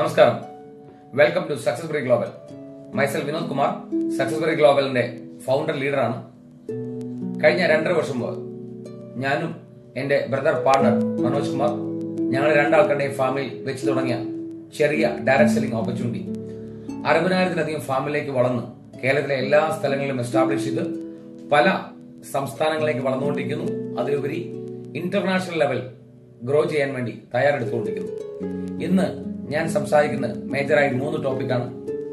നമസ്കാരം welcome to success break global മൈസൽ Vinod Kumar success break ഗ്ലോബലിന്റെ ഫൗണ്ടർ ലീഡറാണ് കഴിഞ്ഞ രണ്ടര വർഷം മുമ്പ് ഞാനും എന്റെ ബ്രദർ പാർട്ണർ മനോജ് കുമാർ ഞങ്ങൾ രണ്ടാൾക്കാരുടെ ഫാമിൽ വെച്ച് തുടങ്ങിയ ചെറിയ ഡയറക്ട് സെല്ലിംഗ് ഓപ്പർച്യൂണിറ്റി അറുപതിനായിരത്തിലധികം ഫാമിലേക്ക് വളർന്ന് കേരളത്തിലെ എല്ലാ സ്ഥലങ്ങളിലും എസ്റ്റാബ്ലിഷ് ചെയ്ത് പല സംസ്ഥാനങ്ങളിലേക്ക് വളർന്നുകൊണ്ടിരിക്കുന്നു അതിലുപരി ഇന്റർനാഷണൽ ലെവൽ ഗ്രോ ചെയ്യാൻ വേണ്ടി തയ്യാറെടുത്തുകൊണ്ടിരിക്കുന്നു ഇന്ന് ഞാൻ സംസാരിക്കുന്നത് മേജറായി മൂന്ന് ടോപ്പിക്കാണ്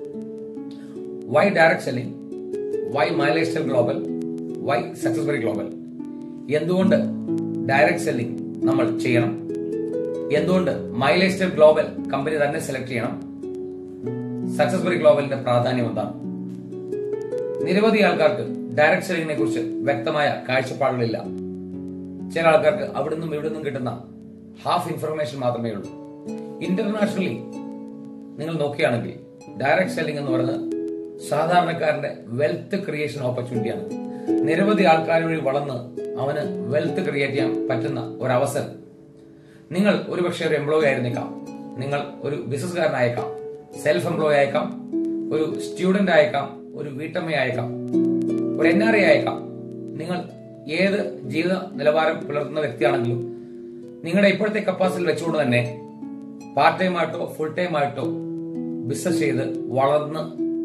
why direct selling why Mylifestyle global why successful global എന്തുകൊണ്ട് ഡയറക്ട് സെല്ലിംഗ് നമ്മൾ ചെയ്യണം എന്തുകൊണ്ട് മൈലൈസ്റ്റൽ ഗ്ലോബൽ കമ്പനി തന്നെ സെലക്ട് ചെയ്യണം സക്സസ്ഫുൾ ഗ്ലോബലിന്റെ പ്രാധാന്യം എന്താണ് നിരവധി ആൾക്കാർക്ക് ഡയറക്ട് സെല്ലിങ്ങിനെ കുറിച്ച് വ്യക്തമായ കാഴ്ചപ്പാടുകളില്ല ചില ആൾക്കാർക്ക് അവിടെ നിന്നും ഇവിടെ നിന്നും കിട്ടുന്ന ഹാഫ് ഇൻഫർമേഷൻ മാത്രമേ ഉള്ളൂ ഇന്റർനാഷണലി നിങ്ങൾ നോക്കുകയാണെങ്കിൽ ഡയറക്ട് സെല്ലിംഗ് എന്ന് പറയുന്നത് സാധാരണക്കാരന്റെ വെൽത്ത് ക്രിയേഷൻ ഓപ്പർച്യൂണിറ്റിയാണ് നിരവധി ആൾക്കാർ വഴി വളർന്ന് അവന് വെൽത്ത് ക്രിയേറ്റ് ചെയ്യാൻ പറ്റുന്ന ഒരു അവസരം നിങ്ങൾ ഒരുപക്ഷെ ഒരു എംപ്ലോയി ആയിരുന്നേക്കാം നിങ്ങൾ ഒരു ബിസിനസ്സുകാരനായേക്കാം സെൽഫ് എംപ്ലോയി ആയേക്കാം ഒരു സ്റ്റുഡന്റ് ആയേക്കാം ഒരു വീട്ടമ്മ ആയേക്കാം ഒരു എൻ ആർ ഐ ആയേക്കാം നിങ്ങൾ ഏത് ജീവിത നിലവാരം പുലർത്തുന്ന വ്യക്തിയാണെങ്കിലും നിങ്ങളുടെ ഇപ്പോഴത്തെ കപ്പാസിറ്റി വെച്ചുകൊണ്ട് തന്നെ പാർട്ട് ടൈം ആയിട്ടോ ഫുൾ ടൈം ആയിട്ടോ ബിസിനസ് ചെയ്ത് വളർന്ന്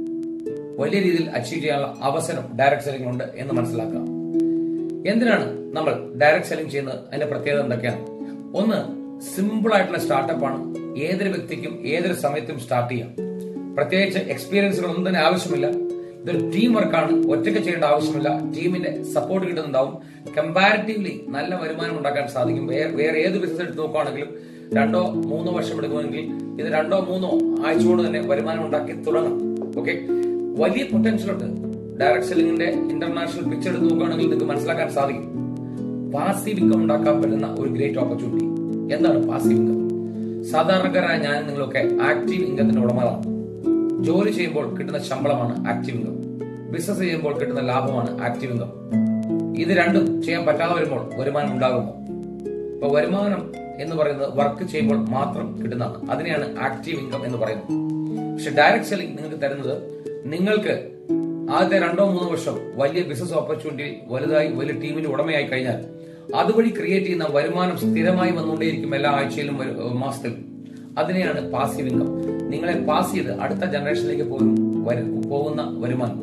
വലിയ രീതിയിൽ അച്ചീവ് ചെയ്യാനുള്ള അവസരം ഡയറക്ട് സെല്ലിംഗ് ഉണ്ട് എന്ന് മനസ്സിലാക്കുക എന്തിനാണ് നമ്മൾ ഡയറക്ട് സെല്ലിംഗ് ചെയ്യുന്നത് അതിന്റെ പ്രത്യേകത എന്തൊക്കെയാണ് ഒന്ന് സിമ്പിൾ ആയിട്ടുള്ള സ്റ്റാർട്ടപ്പ് ആണ് ഏതൊരു വ്യക്തിക്കും ഏതൊരു സമയത്തും സ്റ്റാർട്ട് ചെയ്യാം പ്രത്യേകിച്ച് എക്സ്പീരിയൻസുകളൊന്നും തന്നെ ആവശ്യമില്ല ഇതൊരു ടീം വർക്കാണ് ഒറ്റയ്ക്ക് ചെയ്യേണ്ട ആവശ്യമില്ല ടീമിന്റെ സപ്പോർട്ട് കിട്ടുന്നുണ്ടാവും കമ്പാരിറ്റീവ്ലി നല്ല വരുമാനം ഉണ്ടാക്കാൻ സാധിക്കും വേ- വേറെ ഏത് ബിസിനസ് എടുത്ത് നോക്കുകയാണെങ്കിലും രണ്ടോ മൂന്നോ വർഷം എടുക്കുമെങ്കിൽ ഇത് രണ്ടോ മൂന്നോ ആഴ്ച കൊണ്ട് തന്നെ വരുമാനം ഉണ്ടാക്കി തുടങ്ങാം ഓക്കെ വലിയ പൊട്ടൻഷ്യൽ ഉണ്ട് ഡയറക്ട് സെല്ലിംഗിന്റെ ഇന്റർനാഷണൽ പിക്ചർ എടുത്ത് നോക്കുകയാണെങ്കിൽ നിങ്ങൾക്ക് മനസ്സിലാക്കാൻ സാധിക്കും പാസീവ് ഇൻകം ഉണ്ടാക്കാൻ പറ്റുന്ന ഒരു ഗ്രേറ്റ് ഓപ്പർച്യൂണിറ്റി എന്താണ് പാസീവ് ഇൻകം സാധാരണക്കാരായ ഞാൻ നിങ്ങളൊക്കെ ആക്റ്റീവ് ഇൻകത്തിന്റെ ഉടമകളാണ് ജോലി ചെയ്യുമ്പോൾ കിട്ടുന്ന ശമ്പളമാണ് ആക്റ്റീവ് ഇൻകം ബിസിനസ് ചെയ്യുമ്പോൾ കിട്ടുന്ന ലാഭമാണ് ആക്റ്റീവ് ഇൻകം ഇത് രണ്ടും ചെയ്യാൻ പറ്റാതെ വരുമ്പോൾ വരുമാനം ഉണ്ടാകുമോ ഇപ്പൊ വരുമാനം എന്ന് പറയുന്നത് വർക്ക് ചെയ്യുമ്പോൾ മാത്രം കിട്ടുന്നതാണ് അതിനെയാണ് ആക്റ്റീവ് ഇൻകം എന്ന് പറയുന്നത് പക്ഷെ ഡയറക്ട് സെല്ലിംഗ് നിങ്ങൾക്ക് തരുന്നത് നിങ്ങൾക്ക് ആദ്യത്തെ രണ്ടോ മൂന്നോ വർഷം വലിയ ബിസിനസ് ഓപ്പർച്യൂണിറ്റി വലുതായി വലിയ ടീമിന്റെ ഉടമയായി കഴിഞ്ഞാൽ അതുവഴി ക്രിയേറ്റ് ചെയ്യുന്ന വരുമാനം സ്ഥിരമായി വന്നുകൊണ്ടേയിരിക്കും എല്ലാ ആഴ്ചയിലും വരു- മാസത്തിലും അതിനെയാണ് പാസീവ് ഇൻകം നിങ്ങളെ പാസ് ചെയ്ത് അടുത്ത ജനറേഷനിലേക്ക് പോലും വരു- പോകുന്ന വരുമാനം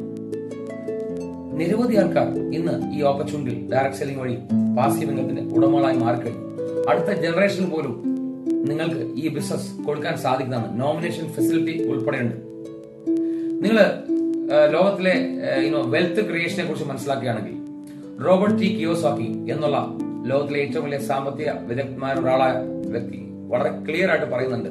നിരവധി ആൾക്കാർ ഇന്ന് ഈ ഓപ്പർച്യൂണിറ്റി ഡയറക്ട് സെല്ലിംഗ് വഴി പാസീവ് ഇൻകത്തിന്റെ ഉടമകളായി മാറിക്കഴിഞ്ഞു അടുത്ത ജനറേഷനിൽ പോലും നിങ്ങൾക്ക് ഈ ബിസിനസ് കൊടുക്കാൻ സാധിക്കുന്നതാണ് നോമിനേഷൻ ഫെസിലിറ്റി ഉൾപ്പെടെയുണ്ട് നിങ്ങൾ ലോകത്തിലെ യുനോ വെൽത്ത് ക്രിയേഷനെ കുറിച്ച് മനസ്സിലാക്കുകയാണെങ്കിൽ റോബർട്ട് ടി കിയോസാക്കി എന്നുള്ള ലോകത്തിലെ ഏറ്റവും വലിയ സാമ്പത്തിക വിദഗ്ധന്മാർ ഒരാളായ വ്യക്തി വളരെ ക്ലിയർ ആയിട്ട് പറയുന്നുണ്ട്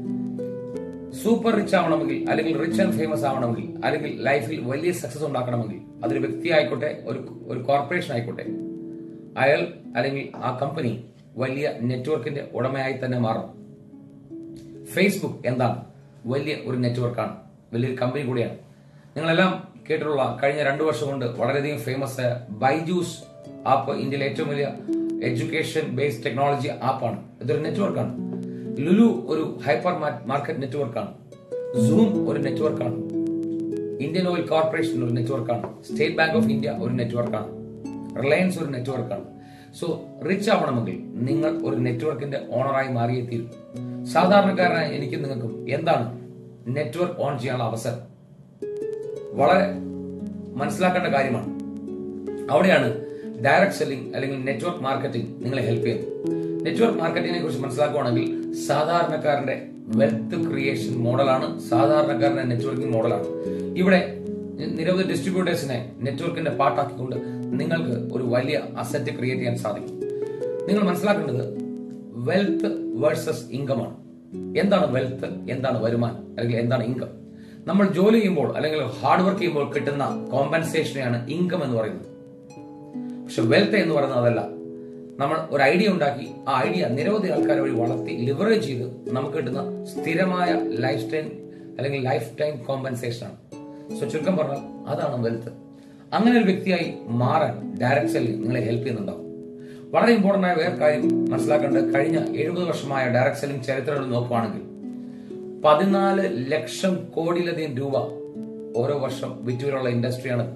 സൂപ്പർ റിച്ച് ആവണമെങ്കിൽ അല്ലെങ്കിൽ റിച്ച് ആൻഡ് ഫേമസ് ആവണമെങ്കിൽ അല്ലെങ്കിൽ ലൈഫിൽ വലിയ സക്സസ് ഉണ്ടാക്കണമെങ്കിൽ അതൊരു വ്യക്തി ആയിക്കോട്ടെ ഒരു ഒരു കോർപ്പറേഷൻ ആയിക്കോട്ടെ അയാൾ അല്ലെങ്കിൽ ആ കമ്പനി വലിയ നെറ്റ്വർക്കിന്റെ ഉടമയായി തന്നെ മാറണം ഫേസ്ബുക്ക് എന്താണ് വലിയ ഒരു നെറ്റ്വർക്കാണ് വലിയൊരു കമ്പനി കൂടിയാണ് നിങ്ങളെല്ലാം കേട്ടിട്ടുള്ള കഴിഞ്ഞ രണ്ടു വർഷം കൊണ്ട് വളരെയധികം ഫേമസ് ആയ ബൈജൂസ് ആപ്പ് ഇന്ത്യയിലെ ഏറ്റവും വലിയ എഡ്യൂക്കേഷൻ ബേസ്ഡ് ടെക്നോളജി ആപ്പാണ് ഇതൊരു നെറ്റ്വർക്കാണ് ലുലു ഒരു ഹൈപ്പർ മാർക്കറ്റ് നെറ്റ്വർക്കാണ് സൂം ഒരു നെറ്റ്വർക്കാണ് ഇന്ത്യൻ ഓയിൽ കോർപ്പറേഷൻ ഒരു നെറ്റ്വർക്കാണ് സ്റ്റേറ്റ് ബാങ്ക് ഓഫ് ഇന്ത്യ ഒരു നെറ്റ്വർക്കാണ് റിലയൻസ് ഒരു നെറ്റ്വർക്കാണ് സോ റിച്ച് ആവണമെങ്കിൽ നിങ്ങൾ ഒരു നെറ്റ്വർക്കിന്റെ ഓണറായി മാറിയേ തീരും സാധാരണക്കാരനായ എനിക്കും നിങ്ങൾക്കും എന്താണ് നെറ്റ്വർക്ക് ഓൺ ചെയ്യാനുള്ള അവസരം വളരെ മനസ്സിലാക്കേണ്ട കാര്യമാണ് അവിടെയാണ് ഡയറക്ട് സെല്ലിംഗ് അല്ലെങ്കിൽ നെറ്റ്വർക്ക് മാർക്കറ്റിംഗ് നിങ്ങളെ ഹെൽപ്പ് ചെയ്യുന്നത് നെറ്റ്വർക്ക് മാർക്കറ്റിംഗിനെ കുറിച്ച് മനസ്സിലാക്കുകയാണെങ്കിൽ സാധാരണക്കാരന്റെ വെൽത്ത് ക്രിയേഷൻ മോഡലാണ് സാധാരണക്കാരന്റെ നെറ്റ്വർക്കിംഗ് മോഡലാണ് ഇവിടെ നിരവധി ഡിസ്ട്രിബ്യൂട്ടേഴ്സിനെ നെറ്റ്വർക്കിന്റെ പാർട്ടാക്കിക്കൊണ്ട് നിങ്ങൾക്ക് ഒരു വലിയ അസറ്റ് ക്രിയേറ്റ് ചെയ്യാൻ സാധിക്കും നിങ്ങൾ മനസ്സിലാക്കേണ്ടത് വെൽത്ത് വേഴ്സസ് ഇൻകം ആണ് എന്താണ് വെൽത്ത് എന്താണ് വരുമാനം അല്ലെങ്കിൽ എന്താണ് ഇൻകം നമ്മൾ ജോലി ചെയ്യുമ്പോൾ അല്ലെങ്കിൽ ഹാർഡ് വർക്ക് ചെയ്യുമ്പോൾ കിട്ടുന്ന കോമ്പൻസേഷനെയാണ് ഇൻകം എന്ന് പറയുന്നത് പക്ഷെ വെൽത്ത് എന്ന് പറയുന്നത് അതല്ല നമ്മൾ ഒരു ഐഡിയ ഉണ്ടാക്കി ആ ഐഡിയ നിരവധി ആൾക്കാരെ വഴി വളർത്തി ലിവറേജ് ചെയ്ത് നമുക്ക് കിട്ടുന്ന സ്ഥിരമായ ലൈഫ് ടൈം അല്ലെങ്കിൽ ലൈഫ് ടൈം കോമ്പൻസേഷൻ ആണ് സോ ചുരുക്കം പറഞ്ഞാൽ അതാണ് വെൽത്ത് അങ്ങനെ ഒരു വ്യക്തിയായി മാറാൻ ഡയറക്ട് സെല്ലിംഗ് നിങ്ങളെ ഹെൽപ്പ് ചെയ്യുന്നുണ്ടാവും വളരെ ഇമ്പോർട്ടന്റ് ആയ വേറെ കാര്യം മനസ്സിലാക്കേണ്ടത് കഴിഞ്ഞ എഴുപത് വർഷമായ ഡയറക്ട് സെല്ലിംഗ് ചരിത്രം എടുത്ത് നോക്കുകയാണെങ്കിൽ പതിനാല് ലക്ഷം കോടിയിലധികം രൂപ ഓരോ വർഷം വിറ്റുവരുള്ള ഇൻഡസ്ട്രിയാണ്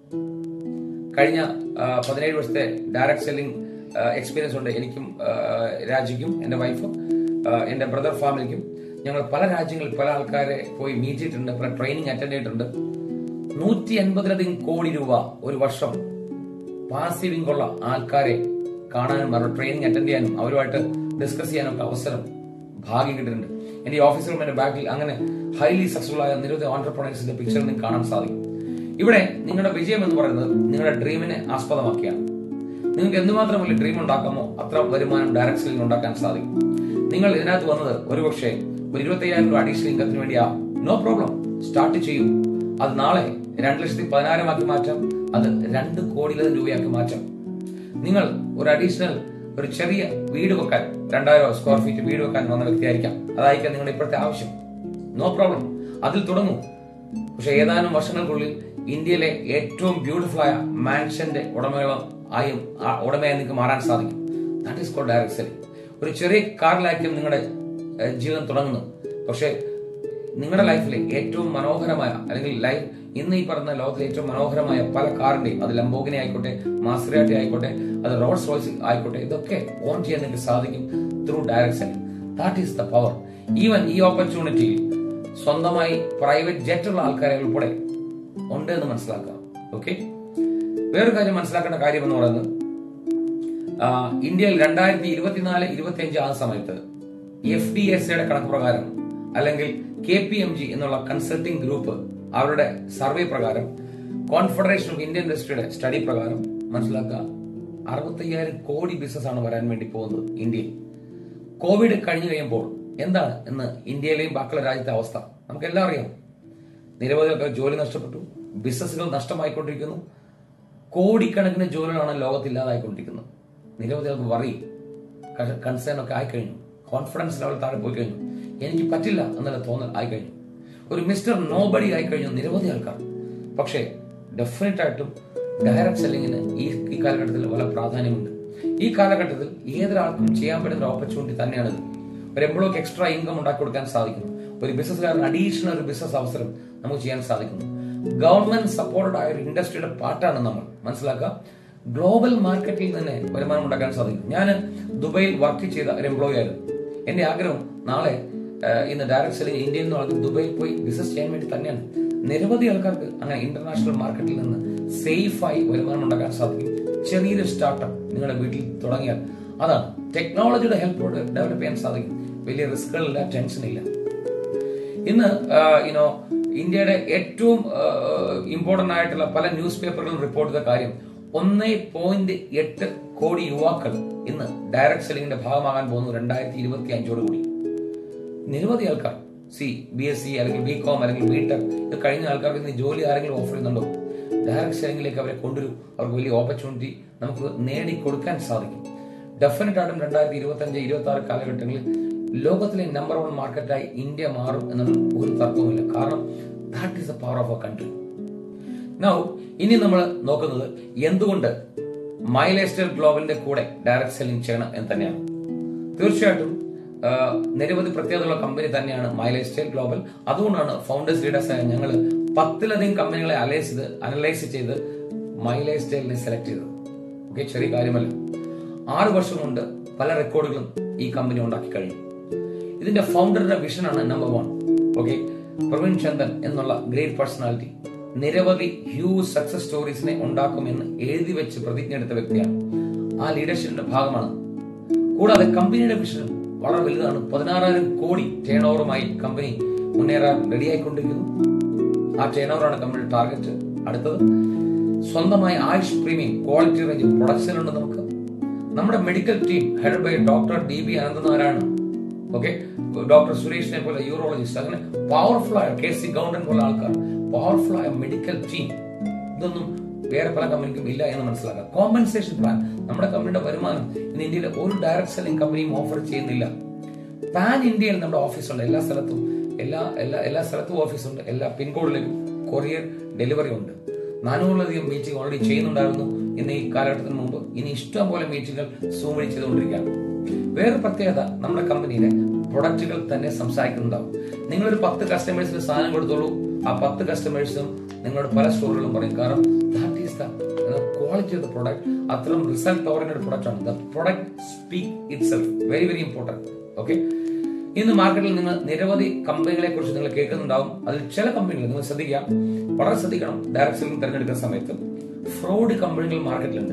കഴിഞ്ഞ ആ, പതിനേഴ് വർഷത്തെ ഡയറക്ട് സെല്ലിംഗ് എക്സ്പീരിയൻസ് ഉണ്ട് എനിക്കും ആ, രാജിക്കും എൻ്റെ വൈഫും ആ, എൻ്റെ ബ്രദർ ഫാമിലിക്കും ഞങ്ങൾ പല രാജ്യങ്ങളിൽ പല ആൾക്കാരെ പോയി മീറ്റ് ചെയ്തിട്ടുണ്ട് പല ട്രെയിനിങ് അറ്റൻഡ് ചെയ്തിട്ടുണ്ട് നൂറ്റി എൺപതിലധികം കോടി രൂപ ഒരു വർഷം പാസീവ് ഇൻകൊള്ള ആൾക്കാരെ കാണാനും അവരുടെ ട്രെയിനിങ് അറ്റൻഡ് ചെയ്യാനും അവരുമായിട്ട് ഡിസ്കസ് ചെയ്യാനും ഒക്കെ അവസരം ഭാഗ്യം കിട്ടിയിട്ടുണ്ട് എന്റെ ഈ ഓഫീസ് റൂമിന്റെ ബാക്കിൽ അങ്ങനെ ഹൈലി സക്സസ്ഫുൾ ആയ നിരവധി ഓണ്ടർപ്രണേഴ്സിന്റെ പിക്ചർ നിങ്ങൾക്ക് കാണാൻ സാധിക്കും ഇവിടെ നിങ്ങളുടെ വിജയം എന്ന് പറയുന്നത് നിങ്ങളുടെ ഡ്രീമിനെ ആസ്പദമാക്കിയാണ് നിങ്ങൾക്ക് എന്തുമാത്രം വലിയ ഡ്രീം ഉണ്ടാക്കാമോ അത്ര വരുമാനം ഡയറക്ട് സെല്ലിംഗ് ഉണ്ടാക്കാൻ സാധിക്കും നിങ്ങൾ ഇതിനകത്ത് വന്നത് ഒരുപക്ഷെ ഒരു ഇരുപത്തയ്യായിരം രൂപ അഡീഷണൽ ഇൻകത്തിന് വേണ്ടിയാ നോ പ്രോബ്ലം സ്റ്റാർട്ട് ചെയ്യൂ അത് നാളെ രണ്ട് ലക്ഷത്തി പതിനായിരമാക്കി മാറ്റാം അത് രണ്ട് കോടിയിലധികം രൂപയാക്കി മാറ്റാം നിങ്ങൾ ഒരു അഡീഷണൽ ഒരു ചെറിയ വീട് വെക്കാൻ രണ്ടായിരം സ്ക്വയർ ഫീറ്റ് വീട് വെക്കാൻ വന്ന വ്യക്തിയായിരിക്കാം അതായിരിക്കാം നിങ്ങളുടെ ഇപ്പോഴത്തെ ആവശ്യം നോ പ്രോബ്ലം അതിൽ തുടങ്ങൂ പക്ഷെ ഏതാനും വർഷങ്ങൾക്കുള്ളിൽ ഇന്ത്യയിലെ ഏറ്റവും ബ്യൂട്ടിഫുൾ ആയ മാൻഷന്റെ ഉടമകളും ആയും ആ ഉടമയായി നിങ്ങൾക്ക് മാറാൻ സാധിക്കും that is called direct selling ഒരു ചെറിയ കാറിലായിരിക്കും നിങ്ങളുടെ ഏഹ്, ജീവിതം തുടങ്ങുന്നത് പക്ഷേ നിങ്ങളുടെ ലൈഫിലെ ഏറ്റവും മനോഹരമായ അല്ലെങ്കിൽ ലൈഫ് ഇന്ന് ഈ പറഞ്ഞ ലോകത്തിലെ ഏറ്റവും മനോഹരമായ പല കാറിന്റെയും അത് ലംബോഗിനി ആയിക്കോട്ടെ മാസറിയാട്ടി ആയിക്കോട്ടെ അത് റോഡ്സ് റോയ്സ് ആയിക്കോട്ടെ ഇതൊക്കെ ഓൺ ചെയ്യാൻ നിങ്ങൾക്ക് സാധിക്കും through direct selling that is the power even ഈ ഓപ്പർച്യൂണിറ്റിയിൽ സ്വന്തമായി പ്രൈവറ്റ് ജെറ്റ് ഉള്ള ആൾക്കാരെ ഉൾപ്പെടെ ഉണ്ട് എന്ന് മനസ്സിലാക്കുക ഓക്കെ വേറൊരു കാര്യം മനസ്സിലാക്കേണ്ട കാര്യം എന്ന് പറയുന്നത് ആ, ഇന്ത്യയിൽ രണ്ടായിരത്തി ഇരുപത്തിനാല് ഇരുപത്തി അഞ്ച് ആ സമയത്ത് എഫ് ഡി എസ് സിയുടെ കണക്ക് പ്രകാരം അല്ലെങ്കിൽ കെ പി എം ജി എന്നുള്ള കൺസൾട്ടിംഗ് ഗ്രൂപ്പ് അവരുടെ സർവേ പ്രകാരം കോൺഫെഡറേഷൻ ഓഫ് ഇന്ത്യൻ ഇൻഡസ്ട്രിയുടെ സ്റ്റഡി പ്രകാരം മനസ്സിലാക്കുക അറുപത്തയ്യായിരം കോടി ബിസിനസ് ആണ് വരാൻ വേണ്ടി പോകുന്നത് ഇന്ത്യയിൽ കോവിഡ് കഴിഞ്ഞു കഴിയുമ്പോൾ എന്താണ് ഇന്ന് ഇന്ത്യയിലെയും ബാക്കിയുള്ള രാജ്യത്തെ അവസ്ഥ നമുക്കെല്ലാം അറിയാം നിരവധി ആൾക്കാർ ജോലി നഷ്ടപ്പെട്ടു ബിസിനസ്സുകൾ നഷ്ടമായിക്കൊണ്ടിരിക്കുന്നു കോടിക്കണക്കിന് ജോലികളാണ് ലോകത്ത് ഇല്ലാതായിക്കൊണ്ടിരിക്കുന്നത് നിരവധി ആൾക്ക് വറി കൺസേൺ ഒക്കെ ആയിക്കഴിഞ്ഞു കോൺഫിഡൻസ് ലെവൽ താഴെ പോയി കഴിഞ്ഞു എനിക്ക് പറ്റില്ല എന്നുള്ള തോന്നൽ ആയിക്കഴിഞ്ഞു ഒരു മിസ്റ്റർ നോബഡി ആയിക്കഴിഞ്ഞു നിരവധി ആൾക്കാർ പക്ഷേ ഡെഫിനറ്റ് ആയിട്ടും ഡയറക്ട് സെല്ലിങ്ങിന് ഈ ഈ കാലഘട്ടത്തിൽ വളരെ പ്രാധാന്യമുണ്ട് ഈ കാലഘട്ടത്തിൽ ഏതൊരാൾക്കും ചെയ്യാൻ പറ്റുന്ന ഒരു ഓപ്പർച്യൂണിറ്റി തന്നെയാണിത് ഒരു എംപ്ലോയ്ക്ക് എക്സ്ട്രാ ഇൻകം ഉണ്ടാക്കി കൊടുക്കാൻ സാധിക്കുന്നു ഒരു ബിസിനസ്സുകാരൻ അഡീഷണൽ ഒരു ബിസിനസ് അവസരം നമുക്ക് ചെയ്യാൻ സാധിക്കുന്നു ഗവൺമെന്റ് സപ്പോർട്ടഡ് ആയ ഒരു ഇൻഡസ്ട്രിയുടെ പാർട്ടാണ് നമ്മൾ മനസ്സിലാക്കുക ഗ്ലോബൽ മാർക്കറ്റിൽ തന്നെ വരുമാനം ഉണ്ടാക്കാൻ സാധിക്കും ഞാൻ ദുബൈയിൽ വർക്ക് ചെയ്ത ഒരു എംപ്ലോയി ആയിരുന്നു എന്റെ ആഗ്രഹം നാളെ ഏഹ്, ഇന്ന് ഡയറക്ട് സെല്ലിംഗ് ഇന്ത്യയിൽ നിന്ന് ആൾക്ക് ദുബൈയിൽ പോയി ബിസിനസ് ചെയ്യാൻ വേണ്ടി തന്നെയാണ് നിരവധി ആൾക്കാർക്ക് അങ്ങനെ ഇന്റർനാഷണൽ മാർക്കറ്റിൽ നിന്ന് സേഫായി വരുമാനം ഉണ്ടാക്കാൻ സാധിക്കും ചെറിയൊരു സ്റ്റാർട്ടപ്പ് നിങ്ങളുടെ വീട്ടിൽ തുടങ്ങിയാൽ അതാണ് ടെക്നോളജിയുടെ ഹെൽപ്പോട് ഡെവലപ്പ് ചെയ്യാൻ സാധിക്കും വലിയ റിസ്കുകളില്ല ടെൻഷൻ ഇല്ല ഇന്ന് യുനോ ഇന്ത്യയുടെ ഏറ്റവും ഇമ്പോർട്ടന്റ് ആയിട്ടുള്ള പല ന്യൂസ് പേപ്പറുകളും റിപ്പോർട്ട് ചെയ്ത കാര്യം ഒന്നേ പോയിന്റ് എട്ട് കോടി യുവാക്കൾ ഇന്ന് ഡയറക്ട് സെല്ലിംഗിന്റെ ഭാഗമാകാൻ പോകുന്നു രണ്ടായിരത്തി ഇരുപത്തി അഞ്ചോട് കൂടി നിരവധി ആൾക്കാർ സി ബി എസ് സി അല്ലെങ്കിൽ ബി കോം അല്ലെങ്കിൽ ബി ടെക് ഇത് കഴിഞ്ഞ ആൾക്കാർക്ക് ഇന്ന് ജോലി ആരെങ്കിലും ഓഫർ ചെയ്യുന്നുണ്ടോ ഡയറക്ട് സെല്ലിംഗിലേക്ക് അവരെ കൊണ്ടുവരും അവർക്ക് വലിയ ഓപ്പർച്യൂണിറ്റി നമുക്ക് നേടിക്കൊടുക്കാൻ സാധിക്കും ഡെഫിനറ്റ് ആയിട്ടും രണ്ടായിരത്തി ഇരുപത്തി അഞ്ച് ഇരുപത്തി ആറ് കാലഘട്ടങ്ങളിൽ ലോകത്തിലെ നമ്പർ വൺ മാർക്കറ്റായി ഇന്ത്യ മാറും എന്നുള്ള ഒരു തർക്കവുമില്ല കാരണം that is the power of a country now ഇനി നമ്മൾ നോക്കുന്നത് എന്തുകൊണ്ട് മൈ ലൈഫ് സ്റ്റൈൽ ഗ്ലോബലിന്റെ കൂടെ ഡയറക്ട് സെല്ലിംഗ് ചെയ്യണം എന്ന് തന്നെയാണ് തീർച്ചയായിട്ടും ആ, നിരവധി പ്രത്യേകതയുള്ള കമ്പനി തന്നെയാണ് മൈ ലൈഫ് സ്റ്റൈൽ ഗ്ലോബൽ അതുകൊണ്ടാണ് ഫൗണ്ടേഴ്സ് ലീഡേഴ്സ് ആയ ഞങ്ങൾ പത്തിലധികം കമ്പനികളെ അനലൈസ് ചെയ്ത് അനലൈസ് ചെയ്ത് മൈ ലൈഫ് സ്റ്റൈലിനെ സെലക്ട് ചെയ്തത് ഓക്കെ ചെറിയ കാര്യമല്ല ആറ് വർഷം കൊണ്ട് പല റെക്കോർഡുകളും ഈ കമ്പനി ഉണ്ടാക്കി കഴിഞ്ഞു ഇതിന്റെ ഫൗണ്ടറുടെ വിഷനാണ് number one okay Praveen Chandan എന്നുള്ള ഗ്രേറ്റ് പേഴ്സണാലിറ്റി നിരവധി ഹ്യൂജ് സക്സസ് സ്റ്റോറീസിനെ ഉണ്ടാക്കുമെന്ന് എഴുതി വെച്ച് പ്രതിജ്ഞ എടുത്ത വ്യക്തിയാണ് ആ ലീഡർഷിപ്പിന്റെ ഭാഗമാണ് കൂടാതെ കമ്പനിയുടെ വിഷനും വളരെ വലുതാണ് പതിനാറായിരം കോടി ടേൺ ഓവറുമായി കമ്പനി മുന്നേറാൻ റെഡിയായിക്കൊണ്ടിരിക്കുന്നു ആ ടേൺ ഓവറാണ് കമ്പനിയുടെ ടാർഗറ്റ് അടുത്തത് സ്വന്തമായി Ayush premium quality range production ഉണ്ട് നമുക്ക് നമ്മുടെ medical team head by doctor D B Ananthanarayana okay doctor സുരേഷിനെ പോലെ യൂറോളജിസ്റ്റ് അങ്ങനെ പവർഫുൾ ആയ കെ സി ഗൗണ്ടൻ പോലെ ആൾക്കാർ പവർഫുൾ ആയ മെഡിക്കൽ ടീം ഇതൊന്നും വേറെ പല കമ്പനിക്കും ഇല്ല എന്ന് മനസ്സിലാക്കാം കോമ്പൻസേഷൻ പ്ലാൻ നമ്മുടെ കമ്പനിയുടെ വരുമാനം ഇന്ന് ഇന്ത്യയിലെ ഒരു ഡയറക്ട് സെല്ലിംഗ് കമ്പനിയും ഓഫർ ചെയ്യുന്നില്ല പാൻ ഇന്ത്യയിൽ നമ്മുടെ ഓഫീസുണ്ട് എല്ലാ സ്ഥലത്തും എല്ലാ എല്ലാ എല്ലാ സ്ഥലത്തും ഓഫീസുണ്ട് എല്ലാ പിൻകോഡിലും കൊറിയർ ഡെലിവറി ഉണ്ട് നാനൂറിലധികം മീറ്റിംഗ് ഓൾറെഡി ചെയ്യുന്നുണ്ടായിരുന്നു ഇന്ന് ഈ കാലഘട്ടത്തിന് മുമ്പ് ഇനി ഇഷ്ടം പോലെ മീറ്റിംഗുകൾ സൂം വഴി ചെയ്തുകൊണ്ടിരിക്കുകയാണ് വേറെ പ്രത്യേകത നമ്മുടെ കമ്പനിയിലെ പ്രൊഡക്റ്റുകൾ തന്നെ സംസാരിക്കുന്നുണ്ടാവും നിങ്ങളൊരു പത്ത് കസ്റ്റമേഴ്സിന് സാധനം കൊടുത്തോളൂ ആ പത്ത് കസ്റ്റമേഴ്സും നിങ്ങളുടെ പല സ്റ്റോറുകളും പറയും കാരണം that is the quality of the product അത്തരം റിസൾട്ട് ഓറിയന്റഡ് പ്രൊഡക്റ്റ് ആണ് the product speak itself very very important okay ഇന്ന് മാർക്കറ്റിൽ നിങ്ങൾ നിരവധി കമ്പനികളെ കുറിച്ച് നിങ്ങൾ കേൾക്കുന്നുണ്ടാവും അതിൽ ചില കമ്പനികൾ നിങ്ങൾ ശ്രദ്ധിക്കുക വളരെ ശ്രദ്ധിക്കണം ഡയറക്ട് സെല്ലിംഗ് തിരഞ്ഞെടുക്കുന്ന സമയത്ത് ഫ്രോഡ് കമ്പനികൾ മാർക്കറ്റിലുണ്ട്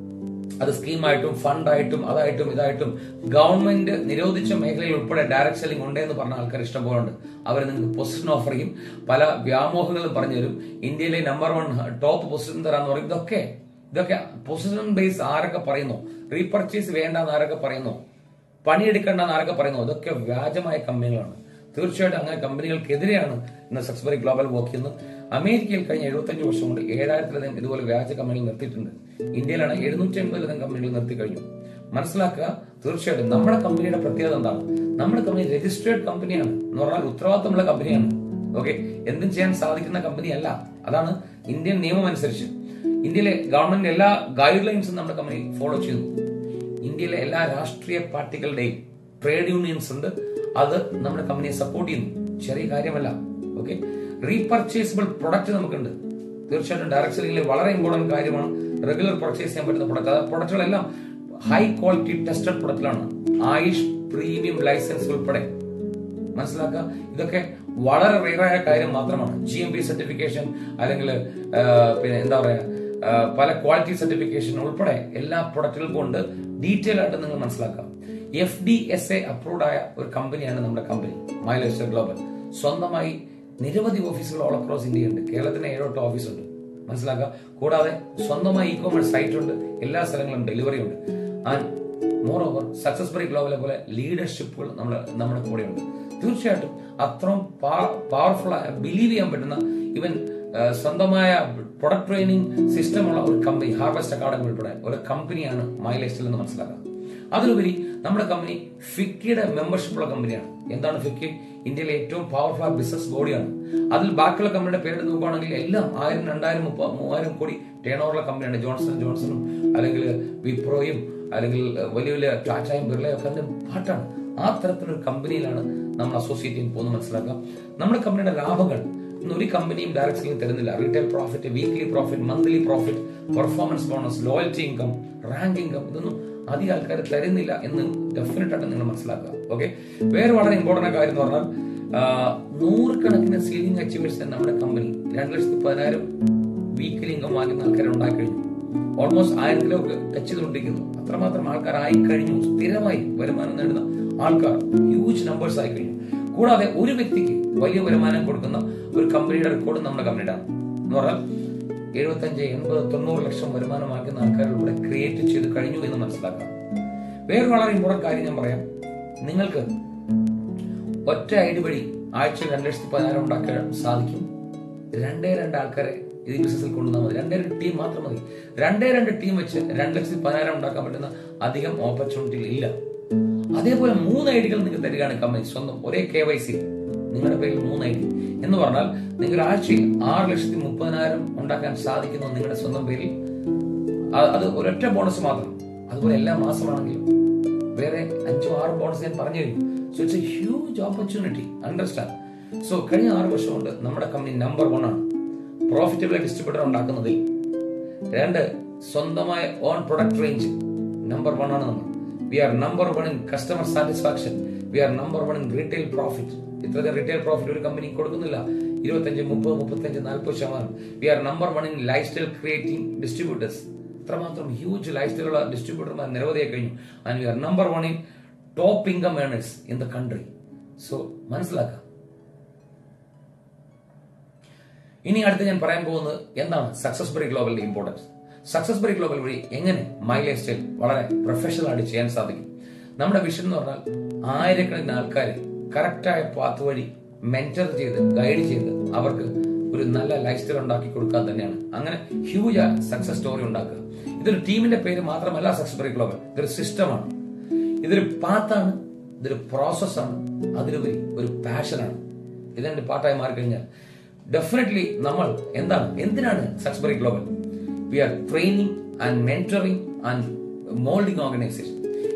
അത് സ്കീമായിട്ടും ഫണ്ടായിട്ടും അതായിട്ടും ഇതായിട്ടും ഗവൺമെന്റ് നിരോധിച്ച മേഖലയിൽ ഉൾപ്പെടെ ഡയറക്ട് സെല്ലിംഗ് ഉണ്ട് എന്ന് പറഞ്ഞ ആൾക്കാർ ഇഷ്ടംപോലെ അവർ നിങ്ങൾക്ക് പൊസിഷൻ ഓഫർ ചെയ്യും പല വ്യാമോഹങ്ങളും പറഞ്ഞു തരും ഇന്ത്യയിലെ നമ്പർ വൺ ടോപ്പ് പൊസിഷൻ തരാന്ന് പറയും ഇതൊക്കെ ഇതൊക്കെ പൊസിഷൻ ബേസ് ആരൊക്കെ പറയുന്നു റീപർച്ചേസ് വേണ്ടെന്ന് ആരൊക്കെ പറയുന്നു പണിയെടുക്കേണ്ടെന്ന് ആരൊക്കെ പറയുന്നു ഇതൊക്കെ വ്യാജമായ കമ്പനികളാണ് തീർച്ചയായിട്ടും അങ്ങനെ കമ്പനികൾക്കെതിരെയാണ് ഇന്ന് സക്സസ്ബറി ഗ്ലോബൽ വർക്ക് ചെയ്യുന്നത് അമേരിക്കയിൽ കഴിഞ്ഞ എഴുപത്തഞ്ച് വർഷം കൊണ്ട് ഏഴായിരത്തിലധികം ഇതുപോലെ വ്യാജ കമ്പനികൾ നിർത്തിയിട്ടുണ്ട് ഇന്ത്യയിലാണ് എഴുന്നൂറ്റി എൺപതിലധികം കമ്പനികൾ നിർത്തി കഴിഞ്ഞു മനസ്സിലാക്കുക തീർച്ചയായിട്ടും നമ്മുടെ കമ്പനിയുടെ പ്രത്യേകത എന്താണ് നമ്മുടെ കമ്പനി രജിസ്ട്രേഡ് കമ്പനിയാണ് എന്ന് പറഞ്ഞാൽ ഉത്തരവാദിത്തമുള്ള കമ്പനിയാണ് ഓക്കെ എന്തും ചെയ്യാൻ സാധിക്കുന്ന കമ്പനി അല്ല അതാണ് ഇന്ത്യൻ നിയമം അനുസരിച്ച് ഇന്ത്യയിലെ ഗവൺമെന്റ് എല്ലാ ഗൈഡ് ലൈൻസും നമ്മുടെ കമ്പനി ഫോളോ ചെയ്യുന്നു ഇന്ത്യയിലെ എല്ലാ രാഷ്ട്രീയ പാർട്ടികളുടെയും ട്രേഡ് യൂണിയൻസ് ഉണ്ട് അത് നമ്മുടെ കമ്പനിയെ സപ്പോർട്ട് ചെയ്യുന്നു ചെറിയ കാര്യമല്ല ഓക്കെ റീപർച്ചേസിബിൾ പ്രൊഡക്റ്റ് നമുക്കുണ്ട് തീർച്ചയായിട്ടും ഡയറക്ട് സെല്ലിംഗിൽ വളരെ ഇമ്പോർട്ടന്റ് കാര്യമാണ് റെഗുലർ പർച്ചേസ് ചെയ്യാൻ പറ്റുന്ന പ്രൊഡക്റ്റ് അത് പ്രൊഡക്റ്റുകളെല്ലാം ഹൈ ക്വാളിറ്റി ടെസ്റ്റഡ് പ്രൊഡക്റ്റിലാണ് ആയുഷ് പ്രീമിയം ലൈസൻസ് ഉൾപ്പെടെ മനസ്സിലാക്കുക ഇതൊക്കെ വളരെ റെയറായ കാര്യം മാത്രമാണ് ജി എം പി സർട്ടിഫിക്കേഷൻ അല്ലെങ്കിൽ ആ, പിന്നെ എന്താ പറയാ ആ, പല ക്വാളിറ്റി സർട്ടിഫിക്കേഷൻ ഉൾപ്പെടെ എല്ലാ പ്രൊഡക്റ്റുകൾക്കും ഉണ്ട് ഡീറ്റെയിൽ ആയിട്ട് നിങ്ങൾ മനസ്സിലാക്കാം F D S A approved ആയ ഒരു കമ്പനിയാണ് നമ്മുടെ കമ്പനി മൈലേസ്റ്റർ ഗ്ലോബൽ സ്വന്തമായി നിരവധി ഓഫീസുകൾ ഓൾ അക്രോസ് ഇന്ത്യ ഉണ്ട് കേരളത്തിന് ഏഴോട്ട് ഓഫീസുണ്ട് മനസ്സിലാക്കുക കൂടാതെ സ്വന്തമായി ഇ കോമേഴ്സ് സൈറ്റ് ഉണ്ട് എല്ലാ സ്ഥലങ്ങളിലും ഡെലിവറി ഉണ്ട് ആൻഡ് മോർ ഓവർ സക്സസ്ബറി ഗ്ലോബലെ പോലെ ലീഡർഷിപ്പുകൾ നമ്മൾ നമ്മുടെ കൂടെയുണ്ട് തീർച്ചയായിട്ടും അത്രയും പവർഫുൾ ബിലീവ് ചെയ്യാൻ പറ്റുന്ന ഇവൻ സ്വന്തമായ പ്രൊഡക്റ്റ് ട്രെയിനിങ് സിസ്റ്റം ഉള്ള ഒരു കമ്പനി ഹാർവസ്റ്റ് അക്കാഡമി ഉൾപ്പെടെ ഒരു കമ്പനിയാണ് മൈലേസ്റ്റൽ എന്ന് മനസ്സിലാക്കുക അതിലുപരി നമ്മുടെ കമ്പനി ഫിക്കിയുടെ മെമ്പർഷിപ്പ് ഉള്ള കമ്പനിയാണ് എന്താണ് ഫിക്കി ഇന്ത്യയിലെ ഏറ്റവും പവർഫുൾ ആയ ബിസിനസ് ബോഡിയാണ് അതിൽ ബാക്കിയുള്ള കമ്പനിയുടെ പേര് നോക്കുകയാണെങ്കിൽ എല്ലാം ആയിരം രണ്ടായിരം മുപ്പ മൂവായിരം കോടി ടേൺ ഓവറുള്ള കമ്പനിയാണ് ജോൺസൺ ജോൺസണും അല്ലെങ്കിൽ വിപ്രോയും അല്ലെങ്കിൽ വലിയ വലിയ ടാറ്റയും ബിർളയും ഒക്കെ അതിന്റെ പാട്ടാണ് ആ തരത്തിലൊരു കമ്പനിയിലാണ് നമ്മൾ അസോസിയേറ്റ് ചെയ്യാൻ പോകുന്നത് മനസ്സിലാക്കുക നമ്മുടെ കമ്പനിയുടെ ലാഭങ്ങൾ ഇന്ന് ഒരു കമ്പനിയും ഡയറക്ട് സെല്ലിംഗ് തരുന്നില്ല retail profit weekly profit monthly profit performance bonus loyalty income rank income ഇതൊന്നും അധികം ആൾക്കാർ തരുന്നില്ല എന്ന് ഡെഫിനറ്റ് ആയിട്ട് നിങ്ങൾ മനസ്സിലാക്കുക ഓക്കെ വേറെ വളരെ ഇമ്പോർട്ടന്റ് കാര്യം എന്ന് പറഞ്ഞാൽ ആ, നൂറുകണക്കിന് സീലിംഗ് അച്ചീവേഴ്സ് നമ്മുടെ കമ്പനി രണ്ട് ലക്ഷത്തി പതിനായിരം വീക്കിലി ഇൻകം വാങ്ങുന്ന ആൾക്കാരെ ഉണ്ടാക്കി കഴിഞ്ഞു ഓൾമോസ്റ്റ് ആയിരത്തിലൊക്കെ ടച്ച് ചെയ്തുകൊണ്ടിരിക്കുന്നു അത്രമാത്രം ആൾക്കാർ ആയി കഴിഞ്ഞു സ്ഥിരമായി വരുമാനം നേടുന്ന ആൾക്കാർ ഹ്യൂജ് നമ്പേഴ്സ് ആയി കഴിഞ്ഞു കൂടാതെ ഒരു വ്യക്തിക്ക് വലിയ വരുമാനം കൊടുക്കുന്ന ഒരു കമ്പനിയുടെ റെക്കോർഡ് നമ്മുടെ കമ്പനിയുടെ ആണ് എന്ന് പറഞ്ഞാൽ എഴുപത്തഞ്ച് എൺപത് തൊണ്ണൂറ് ലക്ഷം വരുമാനമാക്കുന്ന ആൾക്കാരിലൂടെ ക്രിയേറ്റ് ചെയ്ത് കഴിഞ്ഞു എന്ന് മനസ്സിലാക്കാം വേറെ വളരെ ഇമ്പോർട്ടന്റ് കാര്യം ഞാൻ പറയാം നിങ്ങൾക്ക് ഒറ്റ ഐ ഡി വഴി ആഴ്ചയിൽ രണ്ട് ലക്ഷത്തി പതിനായിരം ഉണ്ടാക്കാൻ സാധിക്കും രണ്ടേ രണ്ട് ആൾക്കാരെ ഈ ബിസിനസ്സിൽ കൊണ്ടുവന്നാൽ മതി രണ്ടേ രണ്ട് ടീം മാത്രം മതി രണ്ടേ രണ്ട് ടീം വെച്ച് രണ്ട് ലക്ഷത്തി പതിനായിരം ഉണ്ടാക്കാൻ പറ്റുന്ന അധികം ഓപ്പർച്യൂണിറ്റികൾ ഇല്ല അതേപോലെ മൂന്ന് ഐ ഡികൾ നിങ്ങൾക്ക് തരികയാണ് കമ്പനി സ്വന്തം ഒരേ കെ വൈ സി നിങ്ങളുടെ പേരിൽ മൂന്ന് ഐ ഡി എന്ന് പറഞ്ഞാൽ നിങ്ങൾ ആഴ്ചയിൽ ആറ് ലക്ഷത്തി മുപ്പതിനായിരം ഉണ്ടാക്കാൻ സാധിക്കുന്നു നിങ്ങളുടെ സ്വന്തം പേരിൽ അ- അത് ഒരൊറ്റ ബോണസ് മാത്രം അതുപോലെ എല്ലാ മാസമാണെങ്കിലും വേറെ അഞ്ചോ ആറ് ബോണസ് ഞാൻ പറഞ്ഞു കഴിഞ്ഞു so it's a huge opportunity understand so കഴിഞ്ഞ ആറ് വർഷം കൊണ്ട് നമ്മുടെ കമ്പനി നമ്പർ വൺ ആണ് പ്രോഫിറ്റബിൾ ഡിസ്ട്രിബ്യൂട്ടർ ഉണ്ടാക്കുന്നതിൽ രണ്ട് സ്വന്തമായ own product range number one ആണ് നമ്മൾ we are number one in customer satisfaction we are number one in retail profit ഇത്രയും റീറ്റെയിൽ പ്രോഫിറ്റ് ഒരു കമ്പനി കൊടുക്കുന്നില്ല ഇരുപത്തഞ്ച് മുപ്പത് മുപ്പത്തഞ്ച് നാൽപ്പത് ശതമാനം we are number one in life style creating distributors ഇത്രമാത്രം ഹ്യൂജ് ലൈഫ് സ്റ്റൈലുള്ള ഡിസ്ട്രിബ്യൂട്ടർമാർ നിരവധിയായി കഴിഞ്ഞു and we are number one in top income earners in the country so മനസ്സിലാക്കാം ഇനി അടുത്ത് ഞാൻ പറയാൻ പോകുന്നത് എന്താണ് സക്സസ് ബറി ഗ്ലോബലിന്റെ ഇമ്പോർട്ടൻസ് സക്സസ് ബറി ഗ്ലോബൽ വഴി എങ്ങനെ മൈ ലൈഫ് സ്റ്റൈൽ വളരെ പ്രൊഫഷണൽ ആയിട്ട് ചെയ്യാൻ സാധിക്കും നമ്മുടെ വിഷൻ എന്ന് പറഞ്ഞാൽ ആയിരക്കണക്കിന് ആൾക്കാരെ കറക്റ്റായ പാത്ത് വഴി മെന്റർ ചെയ്ത് ഗൈഡ് ചെയ്ത് അവർക്ക് ഒരു നല്ല ലൈഫ് സ്റ്റൈൽ ഉണ്ടാക്കി കൊടുക്കാൻ തന്നെയാണ് അങ്ങനെ ഹ്യൂജ് സക്സസ് സ്റ്റോറി ഉണ്ടാക്കുക ഇതൊരു ടീമിന്റെ പേര് മാത്രമല്ല സക്സസ് ബറി ഗ്ലോബൽ ഇതൊരു സിസ്റ്റമാണ് ഇതൊരു പാത്താണ് ഇതൊരു പ്രോസസ്സാണ് അതിലുപരി ഒരു പാഷനാണ് ഇതെന്റെ പാട്ടായി മാറിക്കഴിഞ്ഞാൽ ഡെഫിനറ്റ്ലി നമ്മൾ എന്താണ് എന്തിനാണ് Successberry global we are training and mentoring and moulding organisation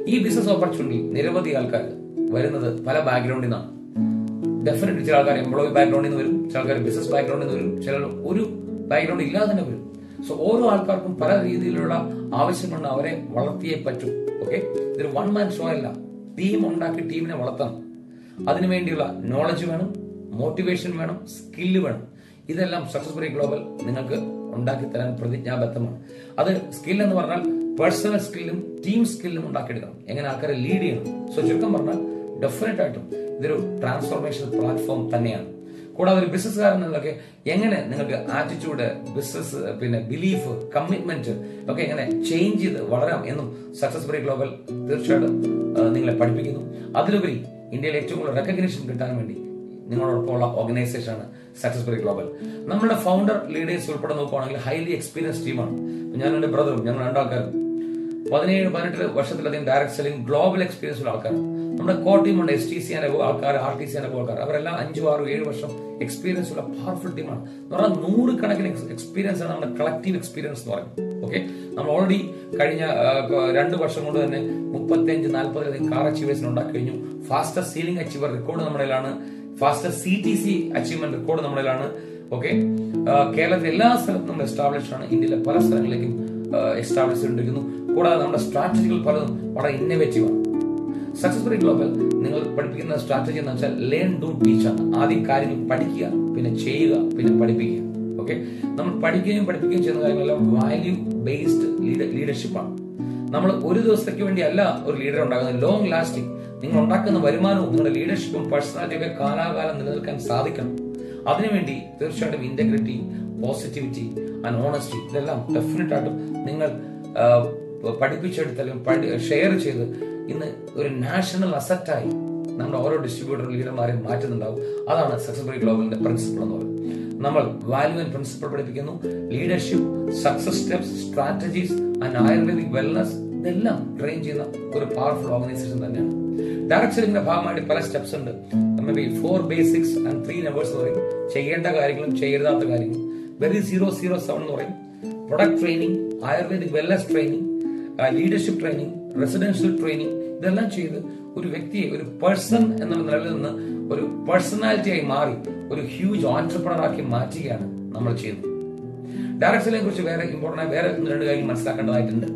ഈ ബിസിനസ് ഓപ്പർച്യൂണിറ്റി നിരവധി ആൾക്കാർ വരുന്നത് പല ബാക്ക്ഗ്രൗണ്ടിൽ നിന്നാണ് ഡെഫിനറ്റ്ലി ചില ആൾക്കാർ എംപ്ലോയി ബാക്ക്ഗ്രൗണ്ടിൽ നിന്ന് വരും ചില ആൾക്കാർ ബിസിനസ് ബാക്ക്ഗ്രൗണ്ടിൽ നിന്ന് വരും ചില ഒരു ബാക്ക്ഗ്രൗണ്ട് ഇല്ലാതെ തന്നെ വരും സോ ഓരോ ആൾക്കാർക്കും പല രീതിയിലുള്ള ആവശ്യമുണ്ട് അവരെ വളർത്തിയേ പറ്റൂ ഓക്കെ ഇതൊരു വൺ മാൻ ഷോ അല്ല ടീം ഉണ്ടാക്കി ടീമിനെ വളർത്തണം അതിനുവേണ്ടിയുള്ള നോളജ് വേണം മോട്ടിവേഷൻ വേണം സ്കില്ല് വേണം ഇതെല്ലാം സക്സസ്ഫുൾ ഗ്ലോബൽ നിങ്ങൾക്ക് ഉണ്ടാക്കി തരാൻ പ്രതിജ്ഞാബദ്ധമാണ് അത് സ്കിൽ എന്ന് പറഞ്ഞാൽ പേഴ്സണൽ സ്കില്ലും ടീം സ്കില്ലും ഉണ്ടാക്കിയെടുക്കണം എങ്ങനെ ആൾക്കാരെ ലീഡ് ചെയ്യണം സോ ചുരുക്കം പറഞ്ഞാൽ ഡെഫിനറ്റ് ആയിട്ടും ഇതൊരു ട്രാൻസ്ഫോർമേഷൻ പ്ലാറ്റ്ഫോം തന്നെയാണ് കൂടാതെ ഒരു ബിസിനസ്സുകാരൻ എന്നൊക്കെ എങ്ങനെ നിങ്ങൾക്ക് ആറ്റിറ്റ്യൂഡ് ബിസിനസ് പിന്നെ ബിലീഫ് കമ്മിറ്റ്മെന്റ് ഒക്കെ എങ്ങനെ ചേഞ്ച് ചെയ്ത് വളരാം എന്നും സക്സസ്ഫുൾ ഗ്ലോബൽ തീർച്ചയായിട്ടും ആ, നിങ്ങളെ പഠിപ്പിക്കുന്നു അതിലുപരി ഇന്ത്യയിൽ ഏറ്റവും കൂടുതൽ റെക്കഗ്നേഷൻ കിട്ടാൻ വേണ്ടി നിങ്ങളോടൊപ്പമുള്ള ഓർഗനൈസേഷൻ ആണ് സക്സസ്ഫുൾ ഗ്ലോബൽ നമ്മുടെ ഫൗണ്ടർ ലീഡേഴ്സ് ഉൾപ്പെടെ നോക്കുവാണെങ്കിൽ ഹൈലി എക്സ്പീരിയൻസ് ടീമാണ് ഞാൻ എന്റെ ബ്രദറും ഞങ്ങൾ രണ്ടാൾക്കാരും പതിനേഴ് പതിനെട്ട് വർഷത്തിലധികം ഡയറക്ട് സെല്ലിംഗ് ഗ്ലോബൽ എക്സ്പീരിയൻസ് ഉള്ള ആൾക്കാർ നമ്മുടെ കോ ടീമുണ്ട് എസ് ടി സി ആൾക്കാർ ആർ ടി സി ആൾക്കാർ അവരെല്ലാം അഞ്ചു ആറ് ഏഴ് വർഷം എക്സ്പീരിയൻസ് ഉള്ള പവർഫുൾ ടീമാണ് എന്ന് പറഞ്ഞാൽ നൂറുകണക്കിന് എക്സ്പീരിയൻസ് ആണ് നമ്മുടെ കളക്റ്റീവ് എക്സ്പീരിയൻസ് എന്ന് പറയുന്നത് ഓക്കെ നമ്മൾ ഓൾറെഡി കഴിഞ്ഞ ആ, ക- രണ്ട് വർഷം കൊണ്ട് തന്നെ മുപ്പത്തിയഞ്ച് നാൽപ്പതിലധികം കാർ അച്ചീവേഴ്സിന് ഉണ്ടാക്കി കഴിഞ്ഞു ഫാസ്റ്റർ സീലിംഗ് അച്ചീവർ റെക്കോർഡ് നമ്മുടെയിലാണ് faster C T C achievement record നമ്മുടെയിലാണ് ഓക്കെ കേരളത്തിലെ എല്ലാ സ്ഥലത്തും നമ്മൾ എസ്റ്റാബ്ലിഷ് ആണ് ഇന്ത്യയിലെ പല സ്ഥലങ്ങളിലേക്കും എസ്റ്റാബ്ലിഷ് ചെയ്തിരിക്കുന്നു കൂടാതെ നമ്മുടെ സ്ട്രാറ്റജികൾ പലതും വളരെ ഇന്നോവേറ്റീവ് ആണ് സക്സസ്ഫുൾ ഗ്ലോബൽ നിങ്ങൾ പഠിപ്പിക്കുന്ന സ്ട്രാറ്റജി എന്ന് വെച്ചാൽ ലേൺ ഡു ടീച്ച് ആണ് ആദ്യം കാര്യങ്ങൾ പഠിക്കുക പിന്നെ ചെയ്യുക പിന്നെ പഠിപ്പിക്കുക ഓക്കെ നമ്മൾ പഠിക്കുകയും പഠിപ്പിക്കുകയും ചെയ്യുന്ന കാര്യങ്ങളെല്ലാം വാല്യൂ ബേസ്ഡ് ലീഡർഷിപ്പ് ആണ് നമ്മൾ ഒരു ദിവസത്തേക്ക് വേണ്ടി അല്ല ഒരു ലീഡർ ഉണ്ടാകുന്നത് ലോങ് ലാസ്റ്റിംഗ് നിങ്ങൾ ഉണ്ടാക്കുന്ന വരുമാനവും നിങ്ങളുടെ ലീഡർഷിപ്പും പേഴ്സണാലിറ്റിയും ഒക്കെ കാലാകാലം നിലനിൽക്കാൻ സാധിക്കണം അതിനുവേണ്ടി തീർച്ചയായിട്ടും ഇന്റഗ്രിറ്റി പോസിറ്റിവിറ്റി ആൻഡ് ഓണസ്റ്റി ഇതെല്ലാം ഡെഫിനറ്റ് ആയിട്ടും നിങ്ങൾ ആ, പഠിപ്പിച്ചെടുത്ത് അല്ലെങ്കിൽ ഷെയർ ചെയ്ത് ഇന്ന് ഒരു നാഷണൽ അസറ്റായി നമ്മുടെ ഓരോ ഡിസ്ട്രിബ്യൂട്ടർ ലീഡർമാരെയും മാറ്റുന്നുണ്ടാവും അതാണ് സക്സസ്ഫുൾ ഗ്ലോബലിന്റെ പ്രിൻസിപ്പിൾ എന്ന് പറയുന്നത് നമ്മൾ വാല്യൂ ആൻഡ് പ്രിൻസിപ്പിൾ പഠിപ്പിക്കുന്നു leadership success steps strategies and ayurvedic wellness ഇതെല്ലാം ട്രെയിൻ ചെയ്യുന്ന ഒരു പവർഫുൾ ഓർഗനൈസേഷൻ തന്നെയാണ് ഡയറക്ട് സെല്ലിംഗിന്റെ ഭാഗമായിട്ട് പല സ്റ്റെപ്സ് ഉണ്ട് may be four basics and three numbers എന്ന് പറയും ചെയ്യേണ്ട കാര്യങ്ങളും ചെയ്യരുതാത്ത കാര്യങ്ങളും വെരി സീറോ സീറോ സെവൻ എന്ന് പറയും product training ayurvedic wellness training leadership training residential training ഇതെല്ലാം ചെയ്ത് ഒരു വ്യക്തിയെ ഒരു പേഴ്സൺ എന്നുള്ള നിലയിൽ നിന്ന് ഒരു പേഴ്സണാലിറ്റി ആയി മാറി ഒരു ഹ്യൂജ് ഓൺടർപ്രണർ ആക്കി മാറ്റുകയാണ് നമ്മൾ ചെയ്യുന്നത് ഡയറക്ട് സെല്ലിനെ കുറിച്ച് വേറെ ഇമ്പോർട്ടൻ്റ് ആയ വേറെ ഒന്ന് രണ്ട് കാര്യങ്ങൾ മനസ്സിലാക്കേണ്ടതായിട്ടുണ്ട്